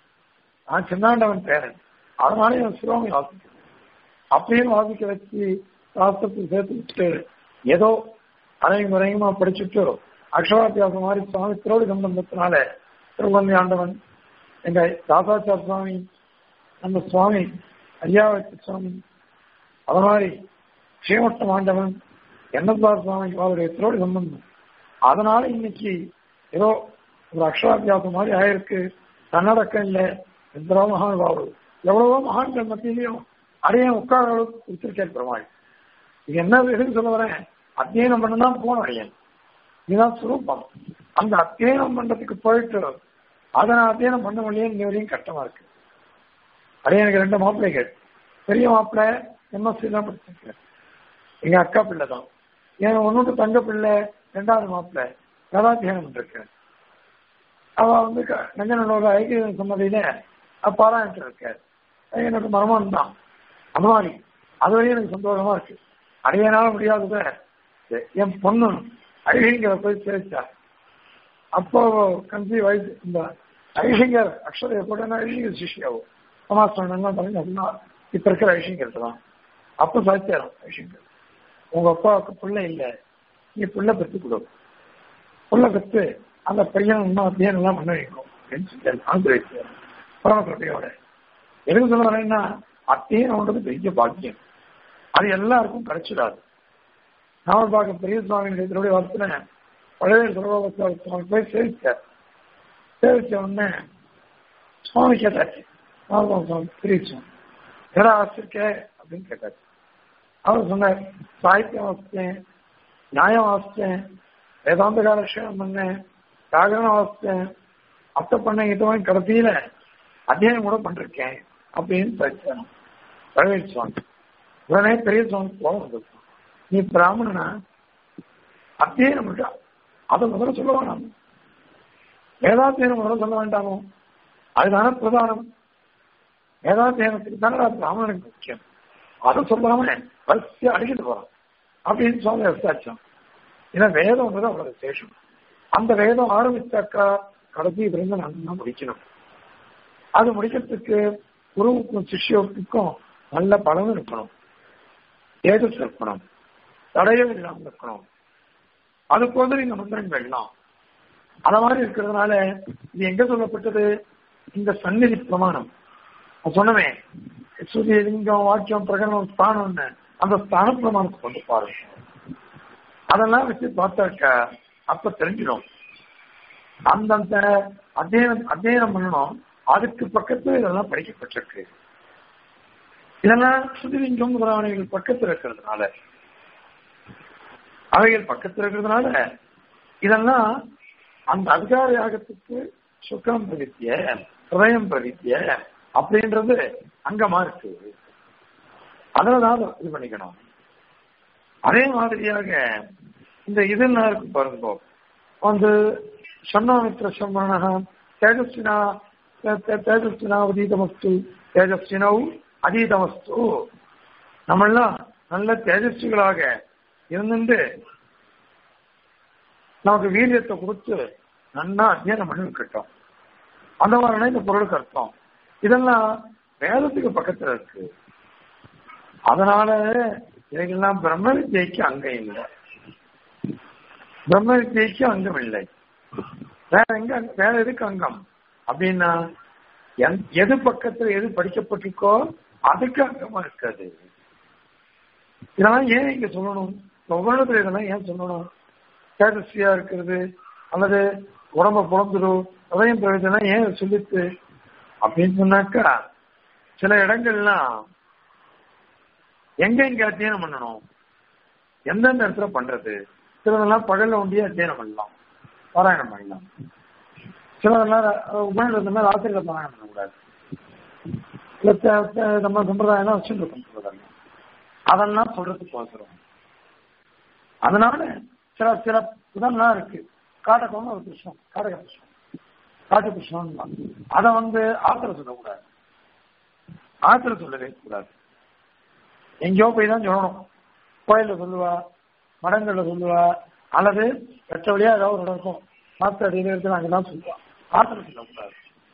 நான் சின்னாண்டவன் பேரன் அதனால என் சிவமை வாசிக்கிறேன் அப்படியும் வாசிக்க வச்சு சாஸ்திரத்தில் சேர்த்து விட்டு ஏதோ அரையும் முறையுமா படிச்சுட்டு அக்ஷராத்தியாசம் மாதிரி சுவாமி திருவடி சம்பந்தத்தினால திருவந்தி ஆண்டவன் எங்க தாத்தாச்சார் சுவாமி நம்ம சுவாமி ஐயாவத்தி சுவாமி அது மாதிரி ஸ்ரீமட்டம் ஆண்டவன் என்னந்தார் சுவாமி அவருடைய திருவடி சம்பந்தம் அதனால இன்னைக்கு ஏதோ ஒரு அக்ஷராத்தியாசம் மாதிரி ஆயிருக்கு தன்னடக்கம் இல்லை எந்தரோ மகானுபாவு எவ்வளவோ மகான்கள் மத்தியிலையும் அடைய உட்கார அளவுக்கு கொடுத்திருக்கேன் பெருமாள் இது என்ன எதுக்கு சொல்ல வரேன் அத்தியனம் பண்ணதான் போன அடையன் இதுதான் சுரூபம் அந்த அத்தியனம் பண்றதுக்கு போயிட்டு அதை நான் அத்தியனம் பண்ண முடியும் இன்ன வரையும் கஷ்டமா இருக்கு அடையனுக்கு ரெண்டு மாப்பிள்ளைகள் பெரிய மாப்பிள்ளை எம்எஸ்சி தான் படிச்சிருக்கேன் எங்க அக்கா பிள்ளை தான் என் ஒன்னொன்று தங்க பிள்ளை ரெண்டாவது மாப்பிள்ளை கதாத்தியானம் பண்ணிருக்கேன் அவ வந்து நஞ்சனோட ஐக்கிய சம்மதியில பாராயணத்தில் இருக்காரு எனக்கு மரமான் தான் அந்த மாதிரி அது வரையும் எனக்கு சந்தோஷமா இருக்கு அடையனால முடியாதத என் பொண்ணு ஐஷிங்கரை போய் சேர்த்தா அப்போ கன்சீவ் வயசு இந்த ஐஷிங்கர் அக்ஷரையை போட்டா ஐஷிங்கர் சிஷியாவும் சமாஸ்தானம் பண்ணி அப்படின்னா இப்ப இருக்கிற ஐஷிங்கர் தான் அப்போ சாத்தியாரம் ஐஷிங்கர் உங்க அப்பாவுக்கு பிள்ளை இல்லை நீ பிள்ளை பெற்று கொடு பிள்ளை பெற்று அந்த பையன் இன்னும் அத்தியாயம் எல்லாம் பண்ண வைக்கும் அப்படின்னு சொல்லி ஆந்திரேஸ்வர் பரமகிருப்பையோட எதுக்கு சொல்ல வரேன்னா அத்தியனம்ன்றது பெரிய பாக்கியம் அது எல்லாருக்கும் கிடைச்சிடாது நாம பார்க்க பெரிய சுவாமி இதனுடைய வருத்தனை பழைய சுரபாபத்தில் சுவாமி போய் சேவிச்சார் சேவிச்ச உடனே சுவாமி கேட்டாச்சு நாம சுவாமி பெரிய சுவாமி எதா ஆசிருக்க அப்படின்னு கேட்டாச்சு அவர் சொன்னார் சாகித்யம் வாசித்தேன் நியாயம் வாசித்தேன் வேதாந்த காலக்ஷேபம் பண்ணேன் ஜாகரணம் வாசித்தேன் அத்தை பண்ண இது மாதிரி கடைசியில அத்தியாயம் கூட பண்ணிருக்கேன் அப்படின்னு பேசுறேன் பழவேல் சுவாமி உடனே பெரிய சுவாமி கோபம் வந்தது நீ பிராமணனா அத்தியாயம் இருக்கா அதை முதல்ல சொல்ல வேணாம் வேதாத்தியனம் முதல்ல சொல்ல வேண்டாமோ அதுதானே பிரதானம் வேதாத்தியனத்துக்கு தானே பிராமணனுக்கு முக்கியம் அதை சொல்லாம வரிசையா அடிக்கிட்டு போறான் அப்படின்னு சுவாமி விசாரிச்சோம் ஏன்னா வேதம்ன்றது அவ்வளவு விசேஷம் அந்த வேதம் ஆரம்பிச்சாக்கா கடைசி விருந்து நல்லா முடிக்கணும் அது முடிக்கிறதுக்கு குருவுக்கும் சிஷ்யத்துக்கும் நல்ல பலன் இருக்கணும் தேஜஸ் இருக்கணும் தடையும் இல்லாமல் இருக்கணும் அதுக்கு வந்து நீங்க மந்திரங்கள் எல்லாம் அத மாதிரி இருக்கிறதுனால இது எங்க சொல்லப்பட்டது இந்த சந்நிதி பிரமாணம் நான் சொன்னவே சூரிய லிங்கம் வாக்கியம் பிரகடனம் ஸ்தானம்னு அந்த ஸ்தான பிரமாணத்தை கொண்டு பாருங்க அதெல்லாம் வச்சு பார்த்தாக்கா அப்ப தெரிஞ்சிடும் அந்தந்த அத்தியனம் அத்தியனம் பண்ணணும் அதுக்கு பக்கத்துல இதெல்லாம் படிக்கப்பட்டிருக்கு இதெல்லாம் சுதிலிங்கம் முதலானவைகள் பக்கத்தில் இருக்கிறதுனால அவைகள் பக்கத்தில் இருக்கிறதுனால இதெல்லாம் அந்த அதிகார யாகத்துக்கு சுக்கரம் பிரதித்திய ஹிருதயம் பிரதித்திய அப்படின்றது அங்கமா இருக்கு அதனால இது பண்ணிக்கணும் அதே மாதிரியாக இந்த இதெல்லாம் இருக்கு பாருங்க வந்து சன்னாமித்ர சம்மண தேஜஸ்வினா தேஜஸ்வினா அதீதமஸ்து தேஜஸ்வினவு அதீதமஸ்து நம்மெல்லாம் நல்ல தேஜஸ்விகளாக இருந்துட்டு நமக்கு வீரியத்தை கொடுத்து நல்லா அத்தியானம் பண்ணி விட்டுட்டோம் அந்த மாதிரினா இந்த பொருளுக்கு அர்த்தம் இதெல்லாம் வேதத்துக்கு பக்கத்துல இருக்கு அதனால இவைகள்லாம் பிரம்ம வித்யைக்கு அங்கம் இல்லை பிரம்ம வித்யைக்கு அங்கம் இல்லை வேற எங்க வேற எதுக்கு அங்கம் அப்படின்னா எது பக்கத்துல எது படிக்கப்பட்டிருக்கோ அதுக்கு அங்கமா இருக்காது இதெல்லாம் ஏன் இங்க சொல்லணும் ஒவ்வொருத்தர் இதெல்லாம் ஏன் சொல்லணும் தேஜஸ்வியா இருக்கிறது அல்லது உடம்ப புலந்துடும் உதயம் பிரயோஜனம் ஏன் சொல்லித்து அப்படின்னு சொன்னாக்கா சில இடங்கள்லாம் எங்க எங்க அத்தியனம் பண்ணணும் எந்தெந்த இடத்துல பண்றது சிலதெல்லாம் பகல்ல ஒண்டியே அத்தியனம் பண்ணலாம் பாராயணம் பண்ணலாம் சிலதெல்லாம் உபநிடத்துல ராத்திரியில பாராயணம் பண்ணக்கூடாது நம்ம சம்பிரதாயம் வச்சுட்டு இருக்கோம் அதெல்லாம் சொல்றதுக்கு அவசரம் அதனால சில சில இதெல்லாம் இருக்கு காட்டகம் ஒரு கிருஷ்ணன் காடக கிருஷ்ணன் காட்டு கிருஷ்ணன் அதை வந்து ஆத்திர சொல்லக்கூடாது ஆத்திர சொல்லவே கூடாது எங்கேயோ போய் தான் சொல்லணும் கோயில்ல சொல்லுவா மடங்கள்ல சொல்லுவா அல்லது வெட்ட வழியா ஏதாவது ஒரு இருக்கும் மாத்த அடியில் இருக்கு அங்கதான் சொல்லுவா ஆத்திர சொல்லக்கூடாது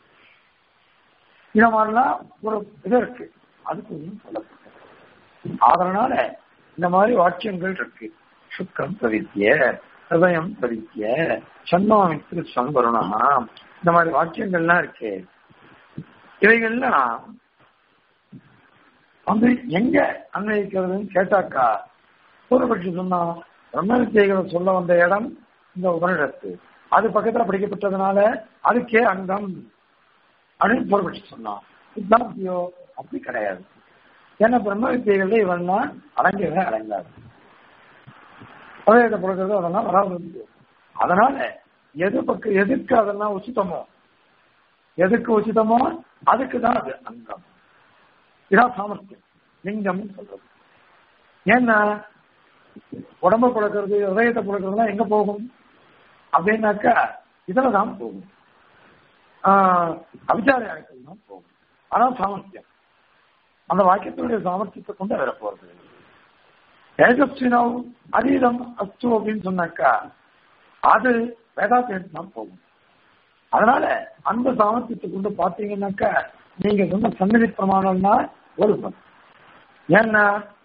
இந்த மாதிரிலாம் ஒரு இது இருக்கு அதுக்கு ஒன்றும் சொல்லப்பட்டது அதனால இந்த மாதிரி வாக்கியங்கள் இருக்கு சுக்கம் பிரதித்திய ஹிருதயம் பிரதித்திய சன்மாமித்திரு சம்பருணா இந்த மாதிரி வாக்கியங்கள்லாம் இருக்கு இவைகள்லாம் வந்து எங்க அன்வயிக்கிறதுன்னு கேட்டாக்கா பூர்வபட்சி சொன்னா பிரம்ம வித்தியைகளை சொல்ல வந்த இடம் இந்த உபனிடத்து அது பக்கத்துல படிக்கப்பட்டதுனால அதுக்கே அங்கம் அப்படின்னு பூர்வபட்சி சொன்னான் இதுதான் அப்படி கிடையாது ஏன்னா பிரம்ம வித்தியர்கள்ல இவன்லாம் அடங்கவே அடங்காது பதவியத்தை கொடுக்கறது அதெல்லாம் வராது அதனால எது பக்கம் எதுக்கு அதெல்லாம் உச்சிதமோ எதுக்கு உச்சிதமோ அதுக்கு தான் அது அங்கம் இதான் சாமர்த்தியம் லிங்கம் சொல்றது ஏன்னா உடம்ப கொடுக்கறது இதயத்தை கொடுக்கறதுலாம் எங்க போகும் அப்படின்னாக்கா இதுல தான் போகும் அவிச்சார யாகத்தில் தான் போகும் அதான் சாமர்த்தியம் அந்த வாக்கியத்தினுடைய சாமர்த்தியத்தை கொண்டு வர போறது தேஜஸ்வினவ் அதீதம் அஸ்து அப்படின்னு சொன்னாக்கா அது வேதாத்தியம் தான் போகும் அதனால அந்த சாமர்த்தியத்தை கொண்டு பார்த்தீங்கன்னாக்கா நீங்க சொன்ன சந்நிதி பிரமாணம்னா ஒரு ஏன்னா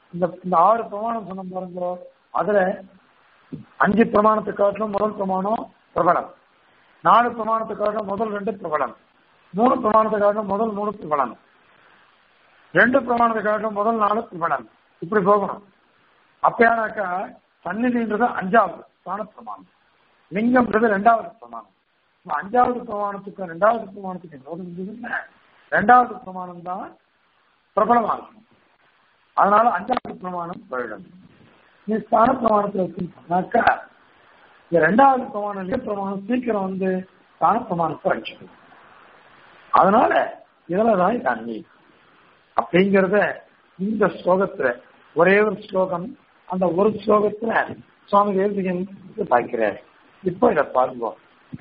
இந்த இந்த ஆறு பிரமாணம் சொன்ன பாருங்க அதுல அஞ்சு பிரமாணத்தை காட்டிலும் முதல் பிரமாணம் பிரபலம் நாலு பிரமாணத்தை காட்டிலும் முதல் ரெண்டு பிரபலம் மூணு பிரமாணத்தை காட்டிலும் முதல் மூணு பிரபலம் ரெண்டு பிரமாணத்தை காட்டிலும் முதல் நாலு பிரபலம் இப்படி போகணும் அப்பயானாக்கா சந்நிதின்றது அஞ்சாவது ஸ்தான பிரமாணம் லிங்கம்ன்றது ரெண்டாவது பிரமாணம் இப்ப அஞ்சாவது பிரமாணத்துக்கும் ரெண்டாவது பிரமாணத்துக்கு விரோதம் இருந்ததுன்னா ரெண்டாவது பிரமாணம் தான் பிரபலமா இருக்கும் அதனால அஞ்சாவது பிரமாணம் போயிடும் நீ ஸ்தான பிரமாணத்தை வச்சுனாக்கா இந்த ரெண்டாவது பிரமாணம் லிங்க பிரமாணம் சீக்கிரம் வந்து ஸ்தான பிரமாணத்தை அடிச்சிடும் அதனால இதுலதான் இது அன்னி அப்படிங்கிறத இந்த ஸ்லோகத்துல ஒரே ஒரு ஸ்லோகம் அந்த ஒரு ஸ்லோகத்துல சுவாமி தேவதிகன் பார்க்கிறார் இப்போ இதை பாருங்க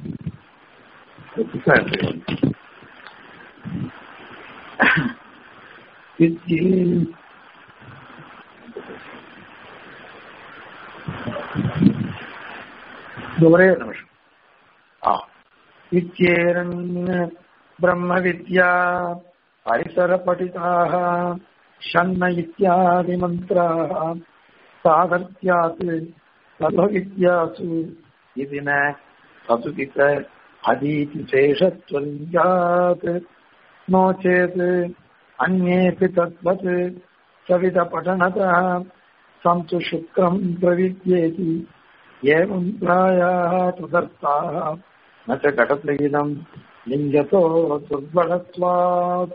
ஒரே ஒரு நிமிஷம் ஆ இச்சேரன் பிரம்ம வித்யா परिसर पठिताः षण्ण इत्यादि मन्त्राः साधर्त्यात् सर्वविद्यासु इति न सतुकित अधीति शेषत्वञ्जात् नो चेत् अन्येऽपि तद्वत् सवितपठनतः सन्तु शुक्रम् प्रविद्येति एवम् प्रायाः तदर्थाः न च घटतैलम् லிங்கத்தோ துர்பலத்வாத்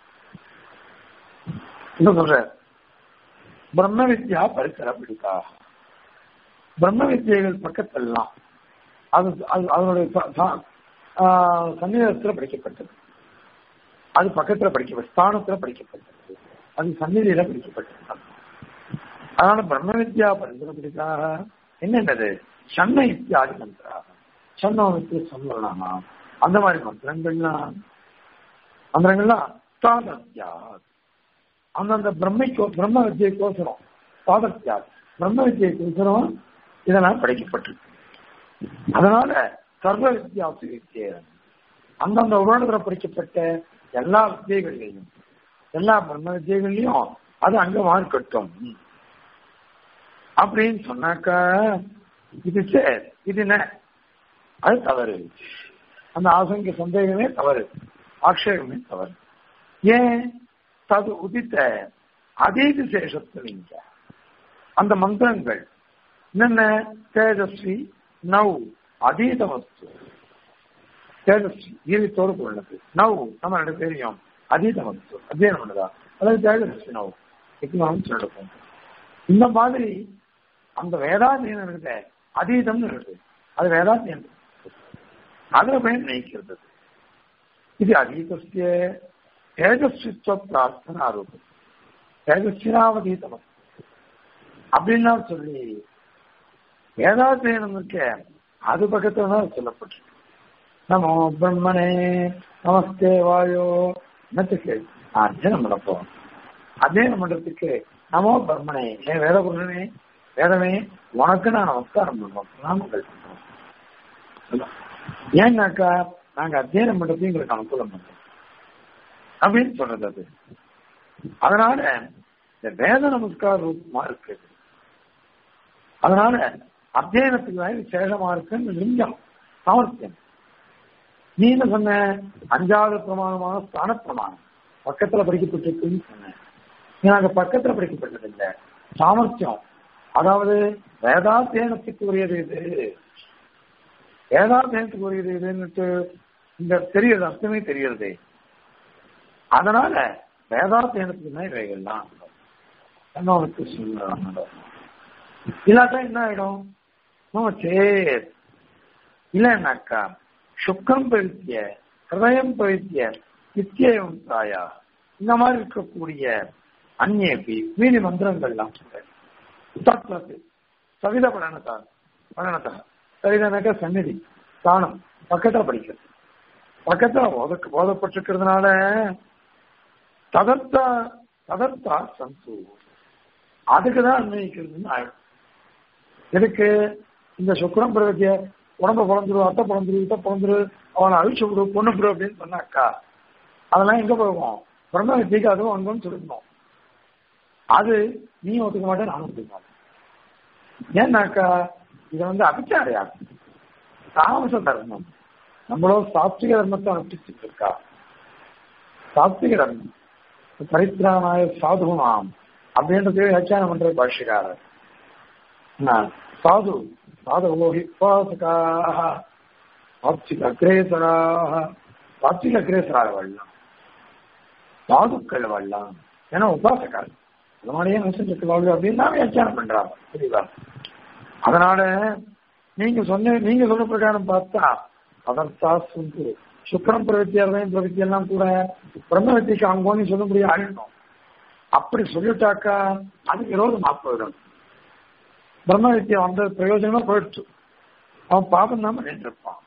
என்ன சொல்ற பிரம்ம வித்யா பரிசர பிடிக்கா பிரம்ம வித்தியைகள் பக்கத்தெல்லாம் அது அது- அதனுடைய ச- ச- ஆஹ் சன்னிதானத்துல படிக்கப்பட்டது அது பக்கத்துல படிக்கப்பட்டது ஸ்தானத்துல படிக்கப்பட்டது அது சந்நிதியில படிக்கப்பட்டது அதனால பிரம்ம வித்யா பரிசர பிடிக்காக என்னென்னது சன்ன இத்தியாதி மந்திரா சன்னோனுக்கு சொல்லலாமா அந்த மாதிரி மந்திரங்கள்லாம் மந்திரங்கள்லாம் சாதத்யா அந்தந்த பிரம்மைக்கோ பிரம்ம வித்தியைக்கோசரம் சாதத்யா பிரம்ம வித்தியைக்கோசரம் இதெல்லாம் படைக்கப்பட்டிருக்கு அதனால சர்வ வித்யாசு வித்தியன் அந்தந்த உபரணத்துல படிக்கப்பட்ட எல்லா வித்தியைகளையும் எல்லா பிரம்ம வித்தியைகளையும் அது அங்க மார்க்கட்டும் அப்படின்னு சொன்னாக்கா இது சரி இது என்ன அது தவறு அந்த ஆசங்க சந்தேகமே தவறு ஆக்ஷேபமே தவறு ஏன் தது உதித்த அதீத சேஷத்துவீங்க அந்த மந்திரங்கள் என்னென்ன தேஜஸ்வி நவ் அதீத வஸ்து தேஜஸ்வி ஜீவித்தோடு உள்ளது நவ் நம்ம ரெண்டு தெரியும் அதீத வஸ்து அத்தியனம் பண்ணுதா அதாவது தேஜஸ்வி நவ் எக்கனாமிக்ஸ் நடக்கும் இந்த மாதிரி அந்த வேதாத்தியனம் இருக்குது அதீதம்னு இருக்குது அது வேதாத்தியனம் அதுல போய் நினைக்கிறது இது அதீதஸ்ய தேஜஸ்வித்வ பிரார்த்தனை ஆரோபம் தேஜஸ்வினாவதீதம் அப்படின்னா சொல்லி வேதாத்தியனம் இருக்க அது பக்கத்துல தான் சொல்லப்பட்டிருக்கு நமோ பிரம்மனே நமஸ்தே வாயோ என்னத்துக்கு அத்தியனம் பண்ணப்போம் அத்தியனம் பண்றதுக்கு நமோ பிரம்மனே ஏன் வேதபுருஷனே வேதமே உனக்கு நான் நமஸ்காரம் பண்ணுவோம் நாமங்கள் பண்ணுவோம் ஏன்னாக்கா நாங்க அத்தியனம் பண்றது எங்களுக்கு அனுகூலம் பண்றோம் அப்படின்னு சொல்றது அது அதனால இந்த வேத நமஸ்கார ரூபமா இருக்கு அதனால அத்தியனத்துக்கு தான் விசேஷமா இருக்குன்னு லிங்கம் சாமர்த்தியம் நீ என்ன சொன்ன அஞ்சாவது பிரமாணமான ஸ்தான பிரமாணம் பக்கத்துல படிக்கப்பட்டிருக்குன்னு சொன்ன நீ நாங்க பக்கத்துல படிக்கப்பட்டது இல்லை சாமர்த்தியம் அதாவது வேதாத்தியனத்துக்கு உரியது இது வேதாத்தியனத்துக்கு உரியது இதுன்னுட்டு இந்த தெரியுது அர்த்தமே தெரியுறதே அதனால வேதாத்தியனத்துக்கு தான் இவைகள்லாம் என்னோனுக்கு சொல்லுறாங்க இல்லாட்டா என்ன ஆயிடும் நோ சேர் இல்லைன்னாக்கா சுக்கம் பவித்திய ஹிருதயம் பவித்திய நித்தியம் தாயா இந்த மாதிரி இருக்கக்கூடிய அந்நேபி மீதி மந்திரங்கள்லாம் தத்வத்து சவித படனத்தா படனத்தா சரிதானாக்கா சந்நிதி ஸ்தானம் பக்கத்துல படிக்கிறது பக்கத்துல போத போதப்பட்டிருக்கிறதுனால ததர்த்தா ததர்த்தா சந்து அதுக்குதான் அன்வயிக்கிறதுன்னு ஆயிடும் எதுக்கு இந்த சுக்கரம் பிறகு உடம்ப பிறந்துரு அத்தை பிறந்துரு இத்த பிறந்துரு அவனை அழிச்சு விடு பொண்ணு விடு அப்படின்னு சொன்னாக்கா அதெல்லாம் எங்க போகும் பிரம்ம வித்தியக்கு அதுவும் அங்கன்னு சொல்லணும் அது நீ ஒத்துக்க மாட்டேன் நானும் ஒத்துக்க மாட்டேன் ஏன்னாக்கா இது வந்து அபிச்சாரையாகும் தாமச தர்மம் நம்மளோ சாத்விக தர்மத்தை அனுஷ்டிச்சுட்டு இருக்கா சாத்விக தர்மம் பரித்ராணாய சாதுகுணாம் அப்படின்றதே வியாக்கியானம் பண்ற பாஷ்யக்காரர் சாது சாதுகோஹி உபாசகாக சாத்விக அக்ரேசராக சாத்விக அக்ரேசராக வரலாம் சாதுக்கள் வரலாம் ஏன்னா உபாசக்காரர் அதனாலேயே நசஞ்சிட்டு வாழ்வு அப்படின்னு தான் வியாக்கியானம் பண்றாங்க புரியுதா அதனால நீங்க சொன்ன நீங்க சொன்ன பிரகாரம் பார்த்தா அதர்த்தா சுந்து சுக்கரம் பிரவൃத்தி அர்த்தம் பிரவൃத்தி எல்லாம் கூட பிரம்மவத்திக்கு அங்கோன்னு சொல்ல முடியாது ஆயிடணும் அப்படி சொல்லிட்டாக்கா அது விரோதமா போயிடும் பிரம்ம வித்தியை வந்த பிரயோஜனமா போயிடுச்சு அவன் பாபம் தான் பண்ணிட்டு இருப்பான்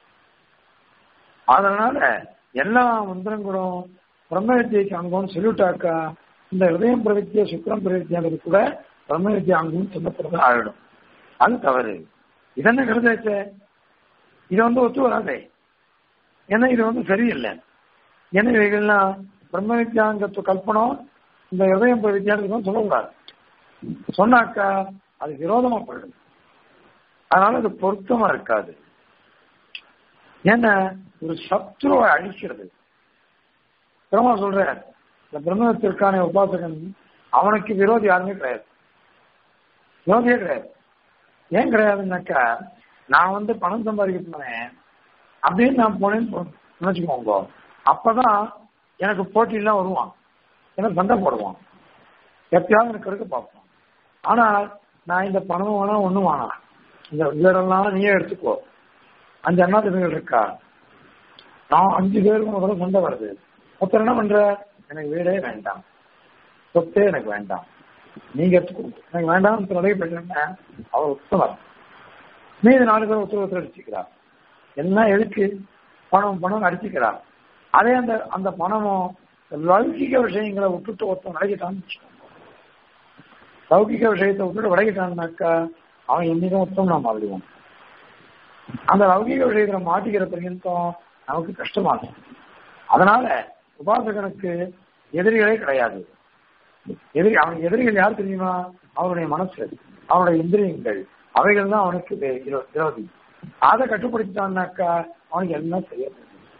அதனால எல்லா மந்திரங்களும் பிரம்ம வித்தியைக்கு அங்கோன்னு சொல்லிட்டாக்கா இந்த ஹிருதயம் பிரவித்திய சுக்கரம் பிரவித்தியானது கூட பிரம்ம வித்தியா அங்கோன்னு சொல்லப்படுறது ஆயிடும் அது தவறு இதென்ன ஹிருதயத்தை இது வந்து ஒத்து வராதே ஏன்னா இது வந்து சரியில்லை ஏன்னா இவைகள்லாம் பிரம்ம வித்யாங்கத்து கல்பனம் இந்த ஹிருதயம் வித்தியாசத்துக்கும் சொல்லக்கூடாது சொன்னாக்கா அது விரோதமா போயிடும் அதனால அது பொருத்தமா இருக்காது ஏன்னா ஒரு சத்ருவை அழிக்கிறது பிரம்மா சொல்ற இந்த பிரம்மத்திற்கான உபாசகன் அவனுக்கு விரோதி யாருமே கிடையாது விரோதியே கிடையாது ஏன் கிடையாதுன்னாக்கா நான் வந்து பணம் சம்பாதிக்க போனேன் அப்படின்னு நான் போனேன்னு நினைச்சுக்கோங்க அப்பதான் எனக்கு போட்டியெல்லாம் வருவான் எனக்கு சண்டை போடுவான் எப்பயாவது எனக்கு எடுக்க பார்ப்போம் ஆனா நான் இந்த பணம் வேணா ஒண்ணும் வேணாம் இந்த வீடெல்லாம் நீயே எடுத்துக்கோ அஞ்சு அண்ணா தம்பிகள் இருக்கா நான் அஞ்சு பேருக்கு முதல்ல சண்டை வருது ஒருத்தர் என்ன பண்ற எனக்கு வீடே வேண்டாம் சொத்தே எனக்கு வேண்டாம் நீங்க எடுத்துக்கோ எனக்கு வேண்டாம் நிறைய பேசுறேன் அவர் உத்தவர் மீது நாலு பேர் ஒருத்தர் ஒருத்தர் அடிச்சுக்கிறார் என்ன எதுக்கு பணம் பணம் அடிச்சுக்கிறார் அதே அந்த அந்த பணமும் லௌகிக விஷயங்களை விட்டுட்டு ஒருத்தன் விலகிட்டான்னு லௌகிக விஷயத்தை விட்டுட்டு விலகிட்டான்னாக்கா அவன் என்னைக்கும் உத்தம் நான் மாறிடுவான் அந்த லௌகிக விஷயத்துல மாட்டிக்கிற பர்யந்தம் நமக்கு கஷ்டமாகும் அதனால உபாசகனுக்கு எதிரிகளே கிடையாது எதிரி அவன் எதிரிகள் யார் தெரியுமா அவனுடைய மனசு அவனுடைய இந்திரியங்கள் அவைகள் தான் அவனுக்கு விரோதி அதை கட்டுப்படுத்திட்டான்னாக்கா அவனுக்கு எல்லாம் செய்ய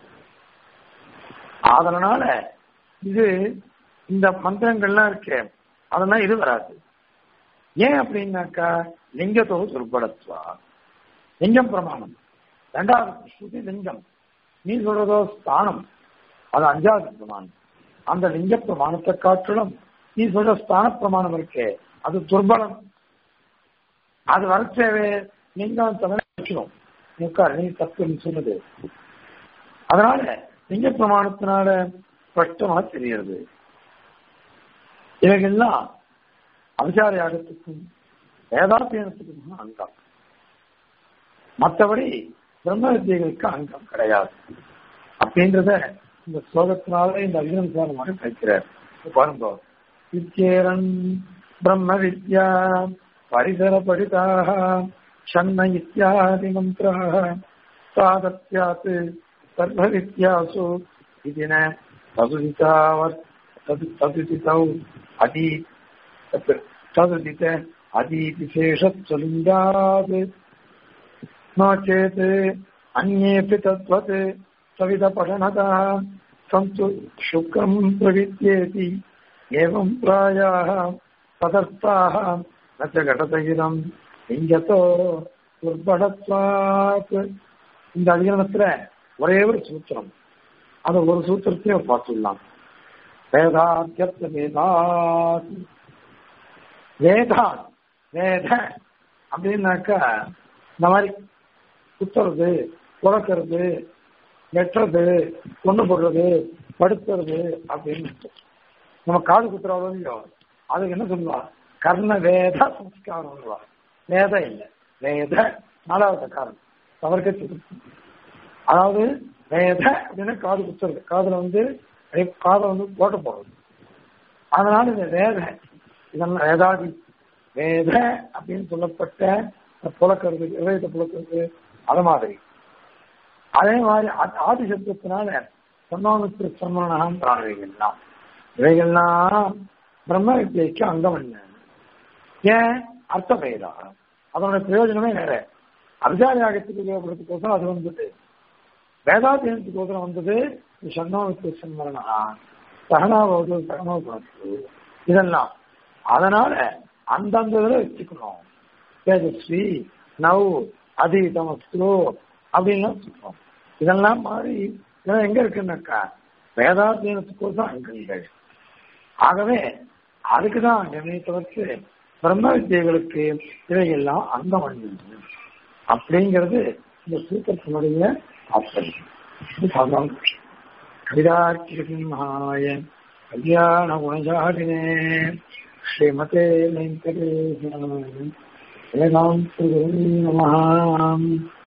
அதனால இது இந்த மந்திரங்கள்லாம் இருக்கு அதெல்லாம் இது வராது ஏன் அப்படின்னாக்கா லிங்கத்தோ துர்பலத்வா லிங்கம் பிரமாணம் ரெண்டாவது ஸ்ருதி லிங்கம் நீ சொல்றதோ ஸ்தானம் அது அஞ்சாவது பிரமாணம் அந்த லிங்க பிரமாணத்தை காட்டிலும் நீ சொல்ற ஸ்தான பிரமாணம் இருக்கே அது துர்பலம் அது வரச்சேவே லிங்கம் தமிழ் வச்சிடும் உட்கார் நீ தப்பு நீ சொன்னது அதனால லிங்க பிரமாணத்தினால ஸ்பஷ்டமா தெரிகிறது இவைகள்லாம் அபிசார யாகத்துக்கும் வேதாத்தியனத்துக்கும் அங்கம் மற்றபடி பிரம்ம வித்தியர்களுக்கு அங்கம் கிடையாது அப்படின்றத இந்த ஸ்லோகத்தினால இந்த அகிலம்சாரமாக கிடைக்கிறார் பாருங்க வித்யேரன் பிரம்ம வித்யா பரிசர படிதாக ஷண்ண இத்தியாதி மந்திராக சாதத்யாத் சர்வ வித்யாசு இதின ததுதிதாவர் தது ததுதிதௌ அதி ததுதித அதீதிசேஷத்வலிங்காத் नो चेत् अन्येऽपि तद्वत् सविधपठनतः सन्तु शुक्रम् प्रविद्येति एवम् प्रायाः तदर्थाः न च घटतगिरम् लिङ्गतो துர்படத்வாத் இந்த அதிகரணத்துல ஒரே ஒரு சூத்திரம் அந்த ஒரு சூத்திரத்தையும் பார்த்துடலாம் வேதாத்தியத்த வேதாத் வேதாத் வேத அப்படின்னாக்கா இந்த மாதிரி குத்துறது புறக்கிறது வெட்டுறது கொண்டு போடுறது படுத்துறது அப்படின்னு நம்ம காது குத்துறவளோ இல்லையோ அதுக்கு என்ன சொல்லுவா கர்ண வேத சம்ஸ்காரம் வேத இல்லை வேத நாலாவது காரணம் தவறுக்க அதாவது வேத அப்படின்னா காது குத்துறது காதுல வந்து காதை வந்து போட்ட போடுறது அதனால இந்த வேத இதெல்லாம் வேதாதி வேத அப்படின்னு சொல்லப்பட்ட புலக்கிறது இதயத்தை புலக்கிறது அது மாதிரி அதே மாதிரி ஆதி சப்தத்தினால சொன்னாமித்திர சன்மானம் பிராணிகள்லாம் இவைகள்லாம் பிரம்ம வித்யைக்கு அங்கம் என்ன ஏன் அர்த்த பெயரா அதனோட பிரயோஜனமே வேற அர்ஜானியாகத்துக்கு உபயோகப்படுத்துக்கோசரம் அது வந்தது வேதாத்தியனத்துக்கோசரம் வந்தது சன்னோவித்து சன்மரணா சகனாவது சகனோபுரத்து இதெல்லாம் அதனால அந்தந்த இதில் வச்சுக்கணும் தேஜஸ்வி நவ் அதீதமஸ்து அப்படின்லாம் வச்சுக்கணும் இதெல்லாம் மாதிரி இதெல்லாம் எங்க இருக்குன்னாக்கா வேதாத்தியனத்துக்கோசரம் அங்கங்கள் ஆகவே அதுக்குதான் அங்கமே தவிர்த்து பிரம்ம வித்தியைகளுக்கு இவையெல்லாம் அங்கம் அணிந்து அப்படிங்கிறது இந்த சூத்திரத்தினுடைய ஆச்சரியம் கவிதார்க்கிமாய கல்யாண குணஜாடினே ஸ்ரீமதே வெங்கடேஷ வேதாந்த நம